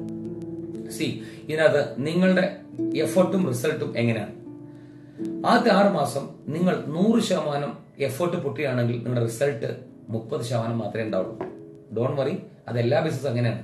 സി ഇതിനകത്ത് നിങ്ങളുടെ എഫർട്ടും റിസൾട്ടും എങ്ങനെയാണ് ആദ്യത്തെ ആറ് മാസം നിങ്ങൾ നൂറ് ശതമാനം എഫേർട്ട് പൊട്ടിയാണെങ്കിൽ നിങ്ങളുടെ റിസൾട്ട് മുപ്പത് ശതമാനം മാത്രമേ ഉണ്ടാവുള്ളൂ ഡോൺ വറി അത് എല്ലാ ബിസിനസ് അങ്ങനെയാണ്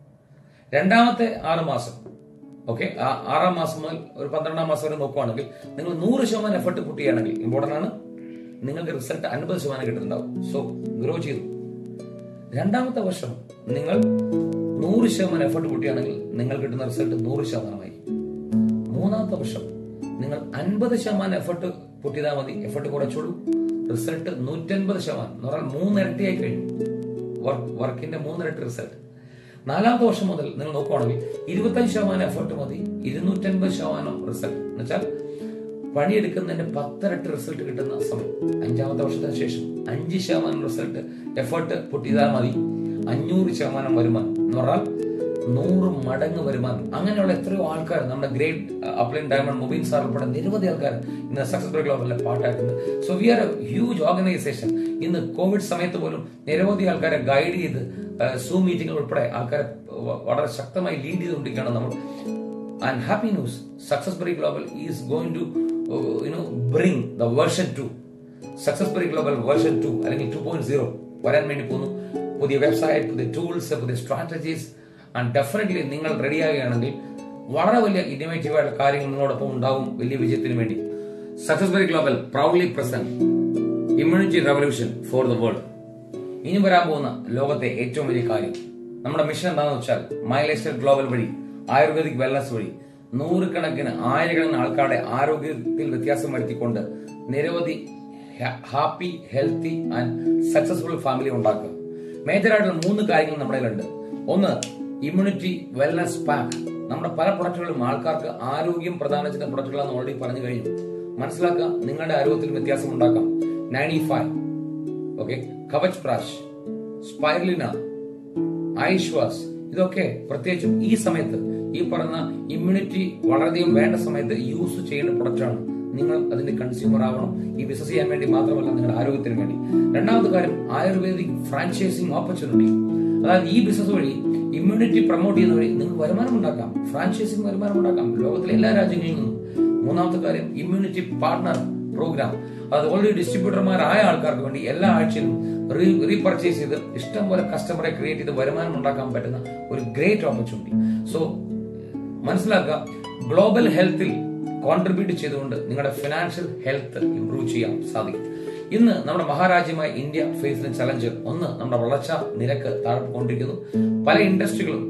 രണ്ടാമത്തെ ആറ് മാസം ഓക്കെ ആറാം മാസം മുതൽ ഒരു പന്ത്രണ്ടാം മാസം വരെ നോക്കുവാണെങ്കിൽ നിങ്ങൾ നൂറ് ശതമാനം എഫർട്ട് പൊട്ടിയാണെങ്കിൽ ഇമ്പോർട്ടൻ്റ് ആണ് നിങ്ങൾക്ക് റിസൾട്ട് അൻപത് ശതമാനം കിട്ടുന്നുണ്ടാവും സോ ഗ്രോ ചെയ്തു രണ്ടാമത്തെ വർഷം നിങ്ങൾ നൂറ് ശതമാനം എഫർട്ട് പൊട്ടിയാണെങ്കിൽ നിങ്ങൾ കിട്ടുന്ന റിസൾട്ട് നൂറ് ശതമാനമായി മൂന്നാമത്തെ വർഷം നിങ്ങൾ അൻപത് ശതമാനം എഫർട്ട് പൊട്ടിയതാൽ മതി എഫർട്ട് കുറച്ചോളൂ റിസൾട്ട് നൂറ്റൻപത് ശതമാനം എന്ന് പറഞ്ഞാൽ മൂന്നിരട്ടിയായി കഴിഞ്ഞു വർക്ക് വർക്കിന്റെ മൂന്നിരട്ടി റിസൾട്ട് നാലാമത്തെ വർഷം മുതൽ നിങ്ങൾ നോക്കുവാണെങ്കിൽ ഇരുപത്തഞ്ച് ശതമാനം എഫർട്ട് മതി ഇരുന്നൂറ്റൻപത് ശതമാനം റിസൾട്ട് എന്ന് വെച്ചാൽ പണിയെടുക്കുന്നതിന്റെ പത്തിരട്ടി റിസൾട്ട് കിട്ടുന്ന സമയം അഞ്ചാമത്തെ വർഷത്തിന് ശേഷം അഞ്ച് ശതമാനം റിസൾട്ട് എഫേർട്ട് പൊട്ടിയതാൽ മതി അഞ്ഞൂറ് ശതമാനം വരുമാനം എന്ന് പറഞ്ഞാൽ നൂറ് മടങ്ങ് വരുമാനം അങ്ങനെയുള്ള എത്രയോ ആൾക്കാർ നമ്മുടെ great upline diamond mobile sir ഉൾപ്പെടെ നിരവധി ആൾക്കാർ ഇന്ന് സക്സസ്ഫുൾ ഗ്ലോബലിലെ പാട്ടായിട്ടുണ്ട് so we are a huge organisation ഇന്ന് കോവിഡ് സമയത്ത് പോലും നിരവധി ആൾക്കാരെ ഗൈഡ് ചെയ്ത് സൂം മീറ്റിംഗ് ഉൾപ്പെടെ ആൾക്കാരെ വ- വളരെ ശക്തമായി ലീഡ് ചെയ്തുകൊണ്ടിരിക്കുകയാണ് നമ്മൾ and happy news Successberry global is going to you know bring the version two Successberry global version two അല്ലെങ്കിൽ ടു പോയിന്റ് സീറോ വരാൻ വേണ്ടി പോകുന്നു പുതിയ വെബ്സൈറ്റ് പുതിയ ടൂൾസ് പുതിയ സ്ട്രാറ്റജീസ് ആൻഡ് ഡെഫിനറ്റ്ലി നിങ്ങൾ റെഡിയാകുകയാണെങ്കിൽ വളരെ വലിയ ഇന്നോവേറ്റീവ് ആയിട്ടുള്ള കാര്യങ്ങൾ നിങ്ങളോടൊപ്പം ഉണ്ടാവും വലിയ വിജയത്തിന് വേണ്ടി Successberry global proudly present immunity revolution for the world ഇനി വരാൻ പോകുന്ന ലോകത്തെ ഏറ്റവും വലിയ കാര്യം നമ്മുടെ മിഷൻ എന്താണെന്ന് വെച്ചാൽ മൈ ലൈഫ് ഗ്ലോബൽ വഴി ആയുർവേദിക് വെൽനസ് വഴി നൂറുകണക്കിന് ആയിരക്കണക്കിന് ആൾക്കാരുടെ ആരോഗ്യത്തിൽ വ്യത്യാസം വരുത്തിക്കൊണ്ട് നിരവധി happy healthy and successful family ഉണ്ടാക്കുക മേജറായിട്ടുള്ള മൂന്ന് കാര്യങ്ങൾ നമ്മുടെ കയ്യിലുണ്ട് ഒന്ന് ഇമ്മ്യൂണിറ്റി വെൽനസ് പാക്ക് നമ്മുടെ പല പ്രൊഡക്റ്റുകളും ആൾക്കാർക്ക് ആരോഗ്യം പ്രദാനം ചെയ്യുന്ന പ്രൊഡക്റ്റുകളാണെന്ന് ഓൾറെഡി പറഞ്ഞു കഴിഞ്ഞു മനസ്സിലാക്കുക നിങ്ങളുടെ ആരോഗ്യത്തിൽ വ്യത്യാസം ഉണ്ടാക്കാം ninety five okay Kavach Prash spirulina ഐശ്വാസ് ഇതൊക്കെ പ്രത്യേകിച്ചും ഈ സമയത്ത് ഈ പറയുന്ന ഇമ്മ്യൂണിറ്റി വളരെയധികം വേണ്ട സമയത്ത് യൂസ് ചെയ്യുന്ന പ്രൊഡക്റ്റാണ് നിങ്ങൾ അതിന്റെ കൺസ്യൂമർ ആവണം ഈ ബിസിനസ് ചെയ്യാൻ വേണ്ടി മാത്രമല്ല നിങ്ങളുടെ ആരോഗ്യത്തിന് വേണ്ടി രണ്ടാമത്തെ കാര്യം ആയുർവേദിക് ഫ്രാഞ്ചൈസിങ് ഓപ്പർച്യൂണിറ്റി അതായത് ഈ ബിസിനസ് വഴി ഇമ്മ്യൂണിറ്റി പ്രൊമോട്ട് ചെയ്യുന്ന വഴി നിങ്ങൾക്ക് വരുമാനം ഉണ്ടാക്കാം ഫ്രാഞ്ചൈസിങ് വരുമാനം ഉണ്ടാക്കാം ലോകത്തിലെ എല്ലാ രാജ്യങ്ങളിൽ നിന്നും മൂന്നാമത്തെ കാര്യം ഇമ്മ്യൂണിറ്റി പാർട്ണർ പ്രോഗ്രാം അത് ഓൾറെഡി ഡിസ്ട്രിബ്യൂട്ടർമാരായ ആൾക്കാർക്ക് വേണ്ടി എല്ലാ ആഴ്ചയിലും റീപർച്ചേസ് ചെയ്ത് ഇഷ്ടം പോലെ കസ്റ്റമറെ ക്രിയേറ്റ് ചെയ്ത് വരുമാനം ഉണ്ടാക്കാൻ പറ്റുന്ന ഒരു ഗ്രേറ്റ് ഓപ്പർച്യൂണിറ്റി സോ മനസ്സിലാക്കുക ഗ്ലോബൽ ഹെൽത്തിൽ കോൺട്രിബ്യൂട്ട് ചെയ്തുകൊണ്ട് നിങ്ങളുടെ ഫിനാൻഷ്യൽ ഹെൽത്ത് ഇംപ്രൂവ് ചെയ്യാൻ സാധിക്കും ഇന്ന് നമ്മുടെ മഹാരാജ്യമായ ഇന്ത്യ ഫേസ് ചെയ്യുന്ന ചലഞ്ച് ഒന്ന് നമ്മുടെ വളർച്ച നിരക്ക് താഴ്കൊണ്ടിരിക്കുന്നു പല ഇൻഡസ്ട്രികളും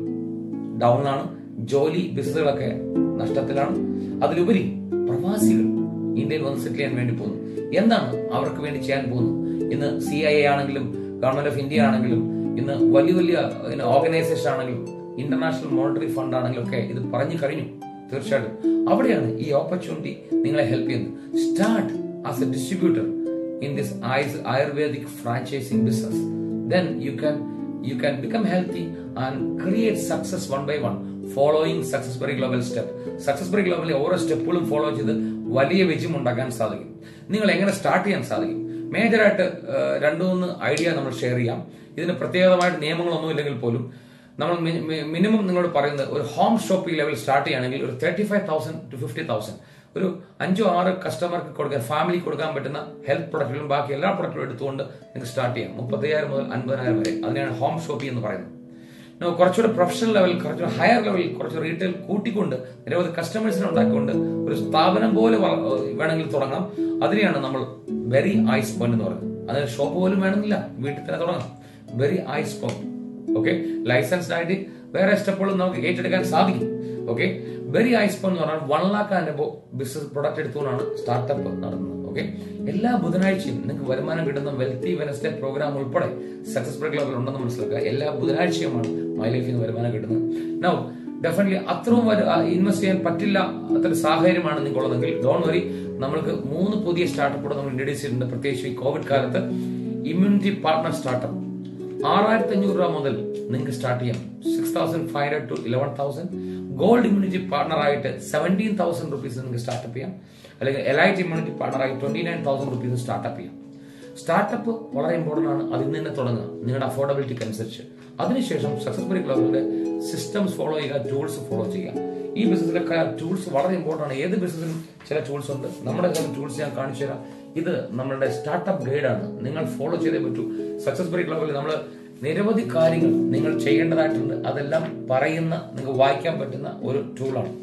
ഡൗൺ ആണ് ജോലി ബിസിനസ്സുകളൊക്കെ നഷ്ടത്തിലാണ് അതിലുപരി പ്രവാസികൾ ഇന്ത്യയിൽ വന്ന് സെറ്റിൽ ചെയ്യാൻ വേണ്ടി പോകുന്നു എന്താണ് അവർക്ക് വേണ്ടി ചെയ്യാൻ പോകുന്നു ഇന്ന് സി ഐ എ ആണെങ്കിലും ഗവൺമെന്റ് ഓഫ് ഇന്ത്യ ആണെങ്കിലും ഇന്ന് വലിയ വലിയ ഓർഗനൈസേഷൻ ആണെങ്കിലും ഇന്റർനാഷണൽ മോണിറ്ററി ഫണ്ട് ആണെങ്കിലും ഒക്കെ ഇത് പറഞ്ഞു കഴിഞ്ഞു തീർച്ചയായിട്ടും അവിടെയാണ് ഈ ഓപ്പർച്യൂണിറ്റി നിങ്ങളെ ഹെൽപ്പ് ചെയ്യുന്നത് start as a distributor in this Ayur- Ayurvedic franchising business, then you can you can become healthy and create success one by one, following Successberry Global step. Successberry Global ഓരോ സ്റ്റെപ്പുകളും follow ചെയ്ത് വലിയ വിജയം ഉണ്ടാക്കാൻ സാധിക്കും നിങ്ങൾ എങ്ങനെ സ്റ്റാർട്ട് ചെയ്യാൻ സാധിക്കും മേജറായിട്ട് രണ്ടു മൂന്ന് ഐഡിയ നമ്മൾ ഷെയർ ചെയ്യാം ഇതിന് പ്രത്യേകമായിട്ട് നിയമങ്ങളൊന്നും ഇല്ലെങ്കിൽ പോലും നമ്മൾ മിനിമം നിങ്ങളോട് പറയുന്നത് ഒരു ഹോം ഷോപ്പിംഗ് ലെവൽ സ്റ്റാർട്ട് ചെയ്യുകയാണെങ്കിൽ ഒരു thirty five thousand to fifty thousand ഒരു അഞ്ചോ ആറ് കസ്റ്റമർക്ക് കൊടുക്കാൻ ഫാമിലി കൊടുക്കാൻ പറ്റുന്ന ഹെൽത്ത് പ്രൊഡക്റ്റുകളും ബാക്കി എല്ലാ പ്രൊഡക്റ്റും എടുത്തുകൊണ്ട് നിങ്ങൾക്ക് സ്റ്റാർട്ട് ചെയ്യാം മുപ്പത്തയ്യായിരം മുതൽ അൻപതിനായിരം വരെ അതിനെയാണ് ഹോം ഷോപ്പിംഗ് എന്ന് പറയുന്നത് നമുക്ക് കുറച്ചുകൂടെ പ്രൊഫഷണൽ ലെവൽ കുറച്ചുകൂടെ ഹയർ ലെവലിൽ കുറച്ച് റീറ്റെയിൽ കൂട്ടിക്കൊണ്ട് നിരവധി കസ്റ്റമേഴ്സിനെ ഉണ്ടാക്കിക്കൊണ്ട് ഒരു സ്ഥാപനം പോലെ വള- വേണമെങ്കിൽ തുടങ്ങാം അതിനെയാണ് നമ്മൾ വെരി ഐസ് പോയിന്റ് എന്ന് പറയുന്നത് അതിന് ഷോപ്പ് പോലും വേണമെന്നില്ല വീട്ടിൽ തന്നെ തുടങ്ങാം very ice point okay licensed ആയിട്ട് വേറെ സ്റ്റെപ്പുകളും നമുക്ക് ഏറ്റെടുക്കാൻ സാധിക്കും ഓക്കെ വെരി ഐസ് പോയിന്റ് എന്ന് പറഞ്ഞാൽ one lakh and business product എടുത്തുകൊണ്ടാണ് സ്റ്റാർട്ടപ്പ് നടത്തുന്നത് ഓക്കെ എല്ലാ ബുധനാഴ്ചയും നിങ്ങൾക്ക് വരുമാനം കിട്ടുന്ന വെൽത്തി വെനസ്ഡേ പ്രോഗ്രാം ഉൾപ്പെടെ സക്സസ്ഫുൾ ഗ്ലോബൽ ഉണ്ടെന്ന് മനസ്സിലാക്കുക എല്ലാ ബുധനാഴ്ചയുമാണ് മൈ ലൈഫിൽ നിന്ന് വരുമാനം കിട്ടുന്നത് നൗ ഡെഫിനറ്റ്ലി അത്രയും ഇൻവെസ്റ്റ് ചെയ്യാൻ പറ്റില്ല അത്ര സാഹചര്യമാണ് നിങ്ങൾക്കുള്ളതെങ്കിൽ ഡോൺ വരി നമ്മൾക്ക് മൂന്ന് പുതിയ സ്റ്റാർട്ടപ്പുകൾ നമ്മൾ ഇൻട്രൊഡ്യൂസ് ചെയ്തിട്ടുണ്ട് പ്രത്യേകിച്ച് ഈ കോവിഡ് കാലത്ത് ഇമ്മ്യൂണിറ്റി പാർട്ണർ സ്റ്റാർട്ടപ്പ് ആറായിരത്തി അഞ്ഞൂറ് രൂപ മുതൽ നിങ്ങൾക്ക് സ്റ്റാർട്ട് ചെയ്യാം six thousand five hundred to eleven thousand gold immunity partner ആയിട്ട് സെവൻറ്റീൻ തൗസൻഡ് റുപ്പീസ് നിങ്ങൾക്ക് സ്റ്റാർട്ടപ്പ് ചെയ്യാം അല്ലെങ്കിൽ എലൈറ്റ് ഇമ്മ്യൂണിറ്റി പാർട്ണർ ആയി twenty nine thousand rupees startup ചെയ്യാം സ്റ്റാർട്ടപ്പ് വളരെ ഇമ്പോർട്ടന്റ് ആണ് അത് ഇന്ന് തന്നെ തുടങ്ങുക നിങ്ങളുടെ അഫോർഡബിലിറ്റിക്ക് അനുസരിച്ച് അതിനുശേഷം സക്സസ്ഫുൾ ക്ലബിന്റെ സിസ്റ്റംസ് ഫോളോ ചെയ്യുക ടൂൾസ് ഫോളോ ചെയ്യുക ഈ ബിസിനസ്സിലൊക്കെ ടൂൾസ് വളരെ ഇമ്പോർട്ടന്റ് ആണ് ഏത് ബിസിനസ്സിലും ചില ടൂൾസ് ഉണ്ട് നമ്മുടെ ടൂൾസ് ഞാൻ കാണിച്ചു തരാം ഇത് നമ്മളുടെ സ്റ്റാർട്ടപ്പ് ഗൈഡ് ആണ് നിങ്ങൾ ഫോളോ ചെയ്തേ പറ്റൂ സക്സസ്ഫുൾ ക്ലബിൽ നമ്മൾ നിരവധി കാര്യങ്ങൾ നിങ്ങൾ ചെയ്യേണ്ടതായിട്ടുണ്ട് അതെല്ലാം പറയുന്ന നിങ്ങൾക്ക് വായിക്കാൻ പറ്റുന്ന ഒരു ടൂളാണ്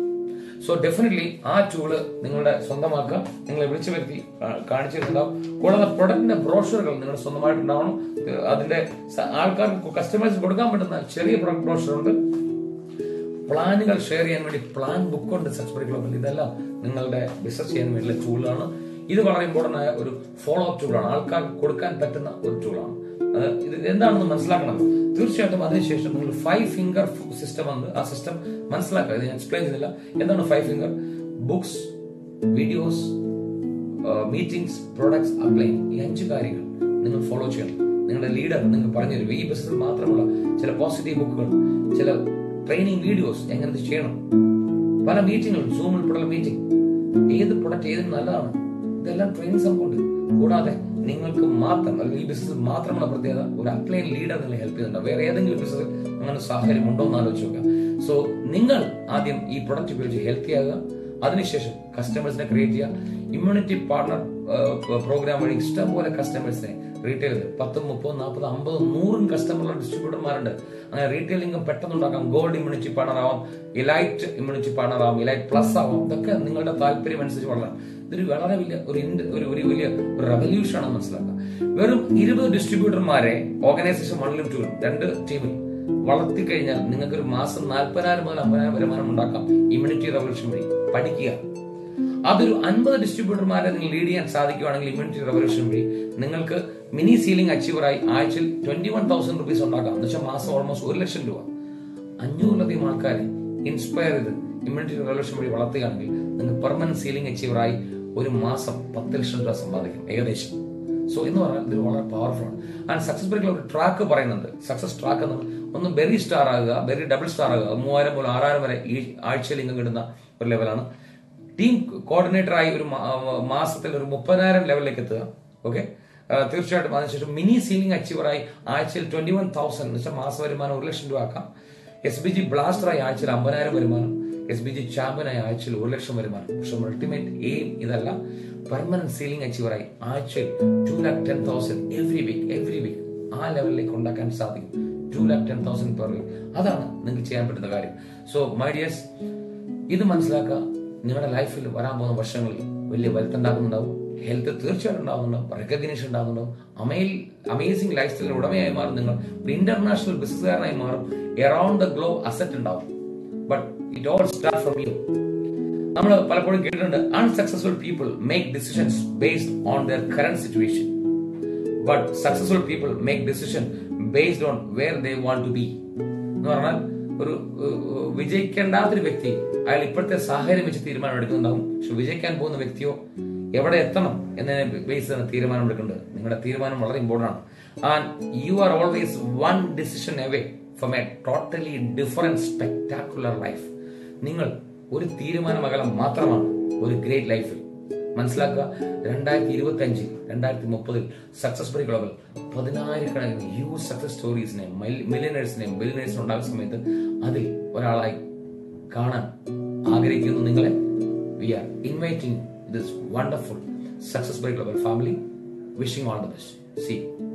സോ ഡെഫിനറ്റ്ലി ആ ടൂള് നിങ്ങളുടെ സ്വന്തമാക്കുക നിങ്ങളെ വിളിച്ചു വരുത്തി കാ- കാണിച്ചു തരുന്നുണ്ടാവും കൂടാതെ പ്രൊഡക്റ്റിന്റെ ബ്രോഷറുകൾ നിങ്ങൾ സ്വന്തമായിട്ട് ഉണ്ടാവണം ഇത് അതിന്റെ സ- ആൾക്കാർക്ക് കസ്റ്റമേഴ്സ് കൊടുക്കാൻ പറ്റുന്ന ചെറിയ പ്രൊഡക്റ്റ് ബ്രോഷർ ഉണ്ട് പ്ലാനുകൾ ഷെയർ ചെയ്യാൻ വേണ്ടി പ്ലാൻ ബുക്ക് ഉണ്ട് സക്സസ്ഫുൾ ഗ്ലോബൽ ഇതെല്ലാം നിങ്ങളുടെ ബിസിനസ് ചെയ്യാൻ വേണ്ടിയുള്ള ടൂളാണ് ഇത് വളരെ ഇമ്പോർട്ടന്റ് ആയ ഒരു ഫോളോ അപ്പ് ടൂളാണ് ആൾക്കാർക്ക് കൊടുക്കാൻ പറ്റുന്ന ഒരു ടൂളാണ് അത് ഇത് എന്താണെന്ന് മനസ്സിലാക്കണം തീർച്ചയായിട്ടും അതിനുശേഷം നിങ്ങൾ ഫൈവ് ഫിംഗർ സിസ്റ്റം ഉണ്ട് ആ സിസ്റ്റം മനസ്സിലാക്കുക ഇത് ഞാൻ എക്സ്പ്ലെയിൻ ചെയ്യുന്നില്ല എന്താണ് five finger books videos meetings products upline ഈ അഞ്ച് കാര്യങ്ങൾ നിങ്ങൾ ഫോളോ ചെയ്യണം നിങ്ങളുടെ ലീഡർ നിങ്ങൾക്ക് പറഞ്ഞു തരും ഈ ബിസിനസ് മാത്രമല്ല ചില പോസിറ്റീവ് ബുക്കുകൾ ചില ട്രെയിനിങ് വീഡിയോസ് എങ്ങനെ ഇത് ചെയ്യണം പല മീറ്റിങ്ങുകൾ സൂം ഉൾപ്പെടെയുള്ള മീറ്റിംഗ് ഏത് പ്രൊഡക്റ്റ് ഏതിന് നല്ലതാണ് ഇതെല്ലാം ട്രെയിനിങ് സംഭവമുണ്ട് കൂടാതെ നിങ്ങൾക്ക് മാത്രം അല്ലെങ്കിൽ ഈ ബിസിനസ് മാത്രമുള്ള പ്രത്യേകത ഒരു അപ്ലൈൻ ലീഡർ നിങ്ങളെ ഹെൽപ്പ് ചെയ്യുന്നുണ്ട് വേറെ ഏതെങ്കിലും ബിസിനസ് അങ്ങനെ സാഹചര്യം ഉണ്ടോ എന്ന് ആലോചിച്ച് നോക്കുക സോ നിങ്ങൾ ആദ്യം ഈ പ്രൊഡക്റ്റ് ഉപയോഗിച്ച് ഹെൽത്തി ആകുക അതിനുശേഷം കസ്റ്റമേഴ്സിനെ ക്രിയേറ്റ് ചെയ്യുക ഇമ്മ്യൂണിറ്റി പാർട്ണർ പ്രോഗ്രാം വഴി ഇഷ്ടംപോലെ കസ്റ്റമേഴ്സിനെ റീറ്റെയിൽ പത്തും മുപ്പതും നാൽപ്പതും അമ്പതും നൂറും കസ്റ്റമർ ഡിസ്ട്രിബ്യൂട്ടർമാരുണ്ട് അങ്ങനെ റീറ്റെയിൽ ഇൻകം പെട്ടെന്ന് ഉണ്ടാക്കാം ഗോൾഡ് ഇമ്മ്യൂണിറ്റി പാർട്ണർ ആവാം ഇലൈറ്റ് ഇമ്മ്യൂണിറ്റി പാർട്ണർ ആവാം ഇലൈറ്റ് പ്ലസ് ആവാം ഇതൊക്കെ നിങ്ങളുടെ താല്പര്യം അനുസരിച്ച് വളരാം ഇതൊരു വളരെ വലിയ ഒരു ഇൻഡ്- ഒരു ഒരു വലിയ ഒരു റെവല്യൂഷൻ ആണ് മനസ്സിലാക്കുക വെറും ഇരുപത് ഡിസ്ട്രിബ്യൂട്ടർമാരെ ഓർഗനൈസേഷൻ വണ്ണിലും ടൂലും രണ്ട് ടീമിൽ വളർത്തി കഴിഞ്ഞാൽ നിങ്ങൾക്ക് ഒരു മാസം നാൽപ്പതിനായിരം മുതൽ അമ്പതിനായിരം വരുമാനം ഉണ്ടാക്കാം ഇമ്മ്യൂണിറ്റി റെവല്യൂഷൻ വഴി പഠിക്കുക അതൊരു അൻപത് ഡിസ്ട്രിബ്യൂട്ടർമാരെ നിങ്ങൾ ലീഡ് ചെയ്യാൻ സാധിക്കുകയാണെങ്കിൽ ഇമ്മ്യൂണിറ്റി റെവല്യൂഷൻ വഴി നിങ്ങൾക്ക് മിനി സീലിംഗ് അച്ചീവറായി ആഴ്ചയിൽ ട്വന്റി വൺ തൗസൻഡ് റുപ്പീസ് ഉണ്ടാക്കാം എന്ന് വെച്ചാൽ മാസം ഓൾമോസ്റ്റ് ഒരു ലക്ഷം രൂപ അഞ്ഞൂറിലധികം ആൾക്കാരെ ഇൻസ്പയർ ചെയ്ത് ഇമ്മ്യൂണിറ്റി റെവല്യൂഷൻ വഴി വളർത്തുകയാണെങ്കിൽ നിങ്ങൾക്ക് പെർമനന്റ് സീലിംഗ് അച്ചീവറായി ഒരു മാസം പത്ത് ലക്ഷം രൂപ സമ്പാദിക്കും ഏകദേശം സോ എന്ന് പറഞ്ഞാൽ ഇത് വളരെ പവർഫുൾ ആണ് ആൻഡ് സക്സസ് ബ്രേക്കിൽ ഒരു ട്രാക്ക് പറയുന്നുണ്ട് സക്സസ് ട്രാക്ക് എന്ന് ഒന്ന് ബെറി സ്റ്റാർ ആകുക ബെറി ഡബിൾ സ്റ്റാർ ആകുക മൂവായിരം മുതൽ ആറായിരം വരെ ഈ ആഴ്ചയിൽ ഇങ്ങ് കിട്ടുന്ന ഒരു ലെവലാണ് ടീം കോർഡിനേറ്റർ ആയി ഒരു മാ- മാസത്തിൽ ഒരു മുപ്പതിനായിരം ലെവലിലേക്ക് എത്തുക ഓക്കെ തീർച്ചയായിട്ടും അതിനുശേഷം മിനി സീലിംഗ് അച്ചീവറായി ആഴ്ചയിൽ ട്വന്റി വൺ തൗസൻഡ് എന്ന് വെച്ചാൽ മാസ വരുമാനം ഒരു ലക്ഷം രൂപ ആക്കാം എസ് ബി ജി ബ്ലാസ്റ്ററായി ആഴ്ചയിൽ അമ്പതിനായിരം വരുമാനം എസ് ബി ജി ചാമ്പ്യനായി ആഴ്ചയിൽ ഒരു ലക്ഷം വരുമാനം പക്ഷെ അൾട്ടിമേറ്റ് എയിം ഇതല്ല പെർമനന്റ് സീലിംഗ് അച്ചീവറായി ആഴ്ചയിൽ two lakh ten thousand every week every week ആ ലെവലിലേക്ക് ഉണ്ടാക്കാൻ സാധിക്കും two lakh ten thousand per week അതാണ് നിങ്ങൾക്ക് ചെയ്യാൻ പറ്റുന്ന കാര്യം സോ മൈ ഡിയേഴ്സ് ഇത് മനസ്സിലാക്കുക നിങ്ങളുടെ ലൈഫിൽ വരാൻ പോകുന്ന വർഷങ്ങളിൽ വലിയ വരുത്തുണ്ടാക്കുന്നുണ്ടാവും ഹെൽത്ത് തീർച്ചയായിട്ടും ഉണ്ടാകുന്നുണ്ടാവും റെക്കഗ്നീഷൻ ഉണ്ടാകുന്നുണ്ടാവും അമേൽ അമേസിംഗ് ലൈഫ് സ്റ്റൈലിന് ഉടമയായി മാറും നിങ്ങൾ ഒരു ഇന്റർനാഷണൽ ബിസിനസ്സുകാരനായി മാറും എറൗണ്ട് ദ ഗ്ലോ അസറ്റ് ഉണ്ടാവും but it all start from you നമ്മൾ പലപ്പോഴും കേട്ടിട്ടുണ്ട് unsuccessful people make decisions based on their current situation but successful people make decision based on where they want to be എന്ന് പറഞ്ഞാൽ ഒരു ഏഹ്, വിജയിക്കേണ്ടാത്തൊരു വ്യക്തി അയാൾ ഇപ്പോഴത്തെ സാഹചര്യം വെച്ച് തീരുമാനം എടുക്കുന്നുണ്ടാവും പക്ഷെ വിജയിക്കാൻ പോകുന്ന വ്യക്തിയോ എവിടെ എത്തണം എന്നതിനെ ബേസ് ചെയ്താണ് തീരുമാനം എടുക്കേണ്ടത് നിങ്ങളുടെ തീരുമാനം വളരെ ഇമ്പോർട്ടൻ്റ് ആണ് and you are always one decision away from a totally different spectacular life നിങ്ങൾ ഒരു തീരുമാനമകലം മാത്രമാണ് ഒരു ഗ്രേറ്റ് ലൈഫിൽ മനസ്സിലാക്കുക രണ്ടായിരത്തി ഇരുപത്തി അഞ്ചിൽ രണ്ടായിരത്തി മുപ്പതിൽ സക്സസ് ബൈ ഗ്ലോബൽ പതിനായിരക്കണക്കിന് ഹ്യൂജ് സക്സസ് സ്റ്റോറീസിനെയും മില്യനേഴ്സിനെയും ബില്യനേഴ്സിനും ഉണ്ടാകുന്ന സമയത്ത് അതിൽ ഒരാളായി കാണാൻ ആഗ്രഹിക്കുന്നു നിങ്ങളെ we are inviting this wonderful success by global family wishing all the best C